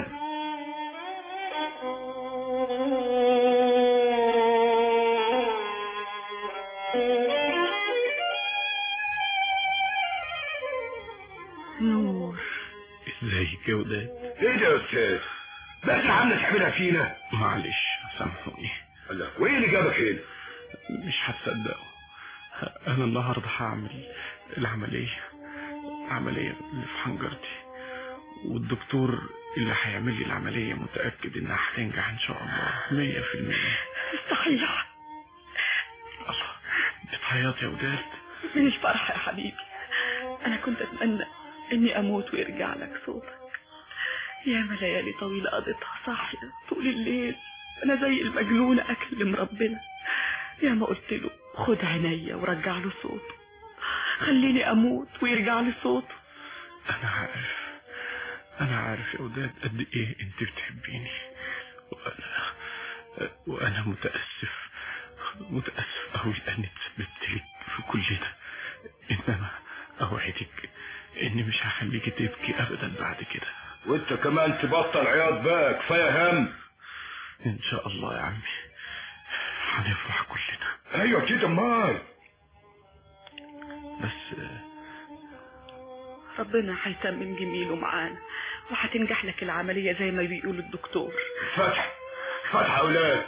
نور ازيك يا وداد ايه ده يا استاذ بقى دي عامله تعملها فينا معلش سامحوني الله وايه اللي جابك هنا مش هتصدقوا انا النهارده هعمل العمليه العمليه اللي في حنجرتي والدكتور اللي هيعمل لي العمليه متاكد انها هتنجح ان شاء الله مية في المية صحيح الله بتعيط يا وداد من الفرح يا حبيبي انا كنت اتمنى اني اموت ويرجع لك صوتك ياما ليالي طويلة قضيتها صاحية طول الليل انا زي المجنونة اكلم ربنا ياما قلت له خد عينيا ورجع له صوته خليني اموت ويرجع لي صوته انا عارف انا عارف يا وداد قد ايه انت بتحبيني وانا وانا متاسف متاسف قوي اني تسببت لك في كل ده انما اوعدك اني مش هخليكي تبكي ابدا بعد كده وانت كمان تبطل عياط بقى كفايه هم ان شاء الله يا عمي هنفرح كلنا ايوه كده امال بس ربنا هيتمم جميله معانا وهتنجح لك العملية زي ما بيقول الدكتور فتح فتح اولاد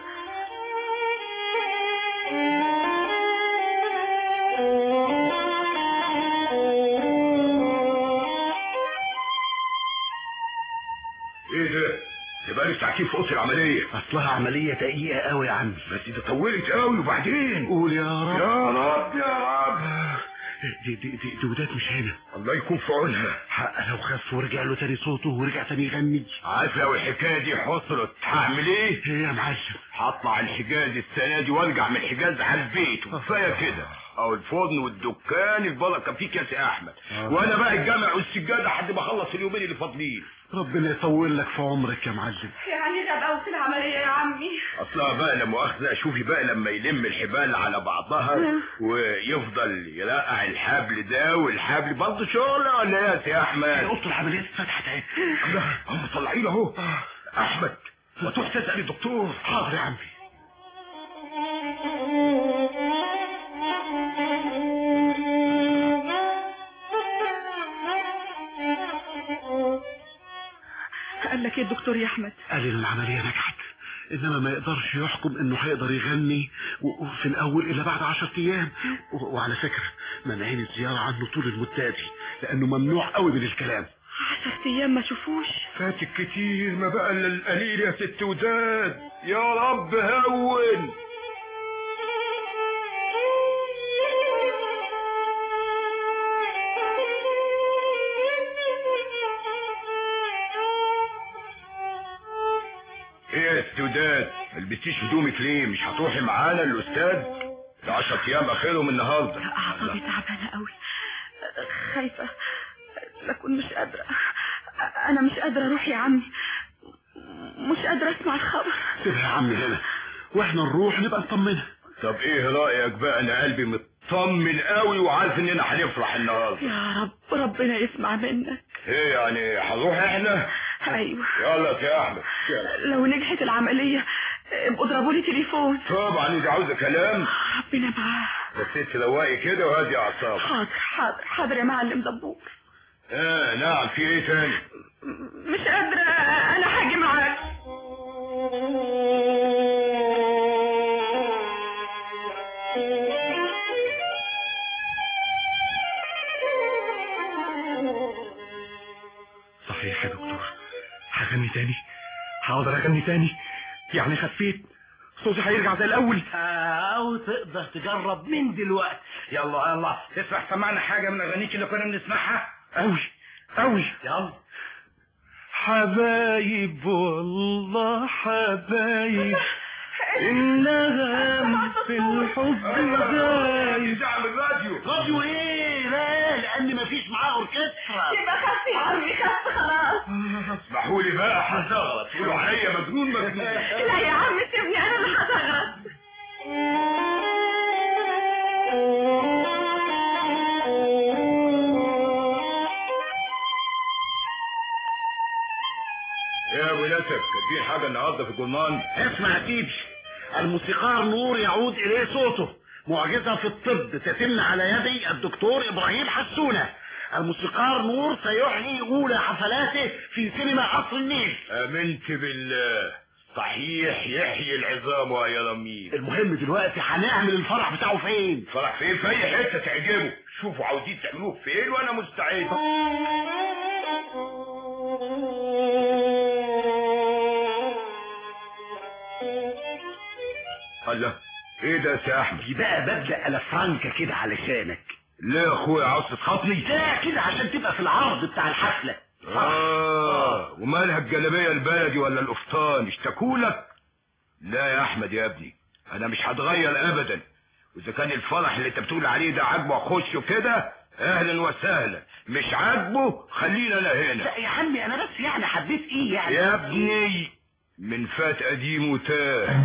ايه ده يبقى لي ساعتين في اوضه العمليه اصلها عمليه دقيقه قوي يا عمي بس دي طولت قوي وبعدين قول يا رب يا رب يا رب دي دي دي, دي وداد مش هنا الله يكون في عونها حق لو خف ورجع له تاني صوته ورجع تاني يغني عارف لو الحكايه دي حصلت هعمل ايه؟ ايه يا معلم؟ هطلع الحجاز السنه دي وارجع من الحجاز على البيت وكفايه كده او الفرن والدكان البركه فيك يا سي احمد وانا بقى الجامع والسجاده لحد ما اخلص اليومين اللي فاضلين ربنا يطول لك في عمرك يا معلم يعني غباوة العملية يا عمي اصلها بقى لا مؤاخذه شوفي بقى لما يلم الحبال على بعضها ويفضل يرقع الحبل ده والحبل برضه شغل ولا ايه يا سي احمد؟ اوضه العمليات اتفتحت اهي هم مطلعين اهو احمد ما تروح تسال الدكتور حاضر يا عمي قال لك ايه الدكتور يا احمد قال ان العمليه نجحت انما ما يقدرش يحكم انه هيقدر يغني و- وفي الاول الا بعد عشرة ايام و- وعلى فكره منعين الزياره عنه طول المده دي لانه ممنوع قوي من الكلام عشر ايام ما شوفوش فاتك كتير ما بقى الا القليل يا ست وداد يا رب هون ايه يا ست وداد ما لبستيش هدومك ليه مش هتروحي معانا الاستاذ ده 10 ايام اخرهم النهارده اعصابي تعبانه قوي خايفه لكن مش قادره انا مش قادرة اروح يا عمي مش قادرة اسمع الخبر سيبها يا عم هنا واحنا نروح نبقى نطمنها طب ايه رايك بقى انا قلبي مطمن قوي وعارف اننا هنفرح النهارده يا رب ربنا يسمع منك ايه يعني هنروح احنا ايوه يلا يا احمد لو نجحت العملية ابقوا اضربوا لي تليفون طبعا دي عاوزه كلام ربنا معاه بس انت روقي كده وهدي اعصابك حاضر حاضر حاضر يا معلم دبور اه نعم في ايه تاني مش قادرة انا هاجي معاك صحيح يا دكتور هغني تاني هقدر اغني تاني يعني خفيت صوتي هيرجع زي الاول او تقدر تجرب من دلوقتي يلا يلا تسمع سمعنا حاجة من اغانيك اللي كنا بنسمعها قوي قوي يلا حبايب والله حبايب النغم في الحب غايب اعمل الراديو راديو ايه لا لان مفيش معاه اوركسترا يبقى خف يا عمي خف خلاص اسمحوا لي بقى هزغرط تقولوا عليا مجنون مجنون لا يا عم سيبني انا اللي هتغرق يا ابو نسب كاتبين حاجه النهارده في الجرنان اسمع يا سيدي الموسيقار نور يعود اليه صوته معجزة في الطب تتم على يدي الدكتور ابراهيم حسونة الموسيقار نور سيحيي اولى حفلاته في سينما قصر النيل امنت بالله صحيح يحيي العظام ويا رميم المهم دلوقتي هنعمل الفرح بتاعه فين فرح فين في اي حته تعجبه شوفوا عاوزين تعملوه فين وانا مستعد الله ايه ده يا سي احمد دي بقى بدلة على فرانكا كده علشانك ليه يا اخويا عاوز تخاطني لا كده عشان تبقى في العرض بتاع الحفلة اه ومالها الجلابيه البلدي ولا القفطان اشتكولك لا يا احمد يا ابني انا مش هتغير ابدا واذا كان الفرح اللي انت بتقول عليه ده عاجبه اخشه كده اهلا وسهلا مش عاجبه خلينا انا هنا لا يا عمي انا بس يعني حبيت ايه يعني يا ابني من فات قديم وتاه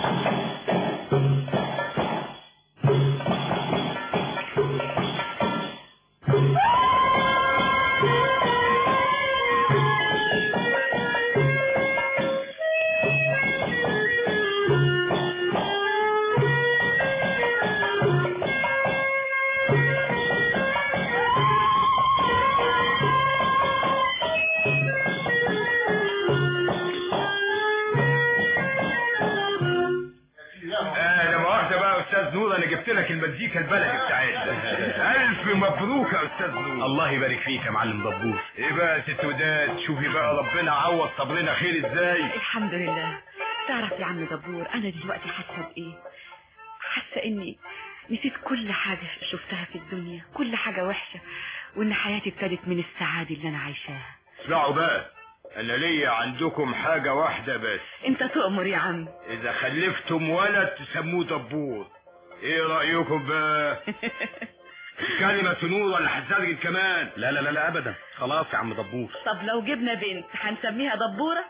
آه لا مؤاخذة بقى يا أستاذ نور أنا جبت لك المزيكا البلدي بتاعتنا ألف مبروك يا أستاذ نور الله يبارك فيك يا معلم دبور إيه بقى يا ست وداد شوفي بقى ربنا عوض صبرنا خير إزاي الحمد لله تعرف يا عم دبور انا دلوقتي حاسه بايه حاسه اني نسيت كل حاجه شفتها في الدنيا كل حاجه وحشه وان حياتي ابتدت من السعاده اللي انا عايشاها اسمعوا بقى أنا ليا عندكم حاجة واحدة بس انت تؤمر يا عم إذا خلفتم ولد تسموه دبور إيه رأيكم بقى كلمة نور ولا هتزرجل كمان لا لا لا لا ابدا خلاص يا عم دبور طب لو جبنا بنت هنسميها دبوره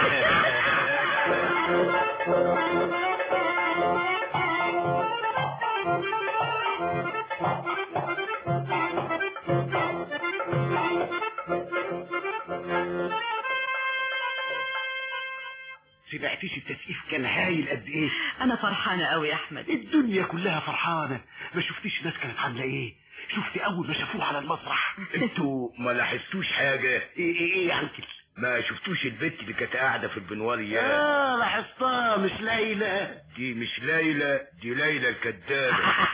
سمعتيش التسقيف كان هايل قد ايه انا فرحانه قوي يا احمد الدنيا كلها فرحانة ما شفتيش الناس كانت عاملة ايه شفتي اول ما شافوه على المسرح انتوا ما لاحظتوش حاجة ايه ايه ايه يا انكل ما شفتوش البنت اللي كانت قاعدة في البنواريات اه لاحظتها مش ليلى دي مش ليلى دي ليلى الكدابة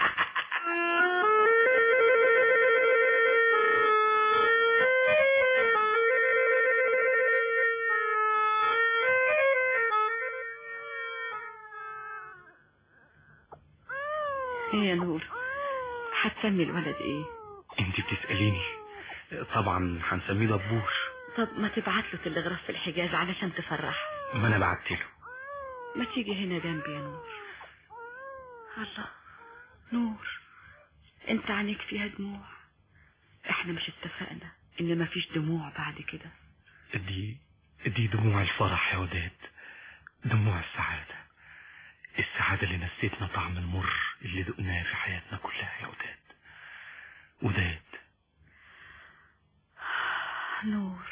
ايه يا نور هتسمي الولد ايه انت بتسأليني طبعا هنسميه دبور طب ما تبعت له تلغراف في الحجاز علشان تفرح ما انا بعت له ما تيجي هنا جنبي يا نور الله نور انت عينيك فيها دموع احنا مش اتفقنا ان مفيش دموع بعد كده دي دي دموع الفرح يا وداد دموع السعادة السعادة اللي نسيتنا طعم المر اللي دقناه في حياتنا كلها يا وداد وداد نور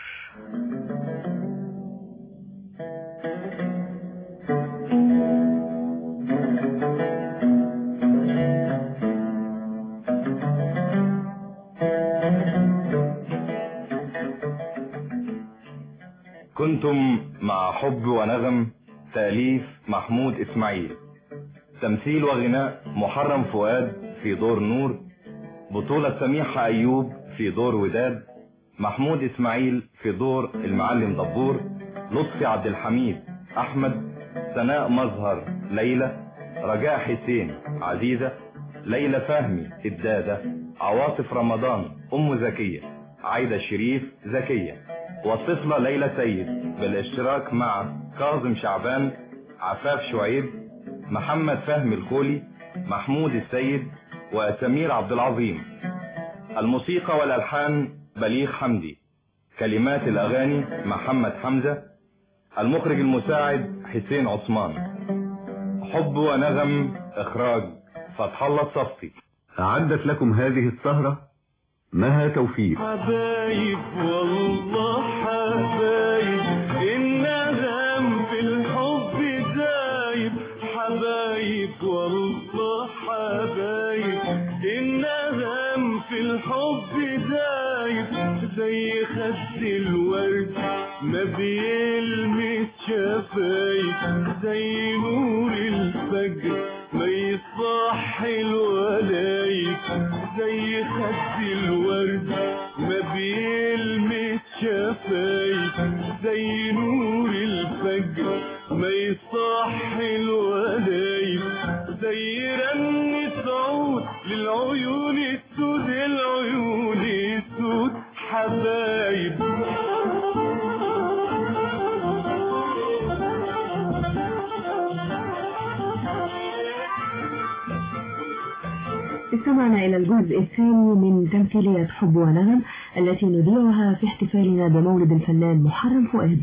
كنتم مع حب ونغم تأليف محمود إسماعيل تمثيل وغناء محرم فؤاد في دور نور بطولة سميحة أيوب في دور وداد محمود إسماعيل في دور المعلم دبور لطفي عبد الحميد أحمد سناء مظهر ليلى رجاء حسين عزيزة ليلى فهمي الدادة عواطف رمضان أم زكية عايدة الشريف زكية والطفلة ليلى سيد بالاشتراك مع كاظم شعبان عفاف شعيب محمد فهمي الخولي محمود السيد وسمير عبد العظيم الموسيقى والألحان بليغ حمدي كلمات الأغاني محمد حمزة المخرج المساعد حسين عثمان حب ونغم إخراج فتح الله الصفتي أعدت لكم هذه السهرة مها توفيق حبايب والله حبايب الندم في الحب دايب حبايب والله حبايب الندم في الحب دايب زي خد الورد ما بيلمس شفايف زي نور الفجر ما يصحي الولايف زي خد الورد ما بيلمس شفايف زي نور الفجر ما يصحي الولايف زي رنة عود للعيون السود العيون السود حبايب استمعنا إلى الجزء الثاني من تمثيلية حب ونغم التي نذيعها في احتفالنا بمولد الفنان محرم فؤاد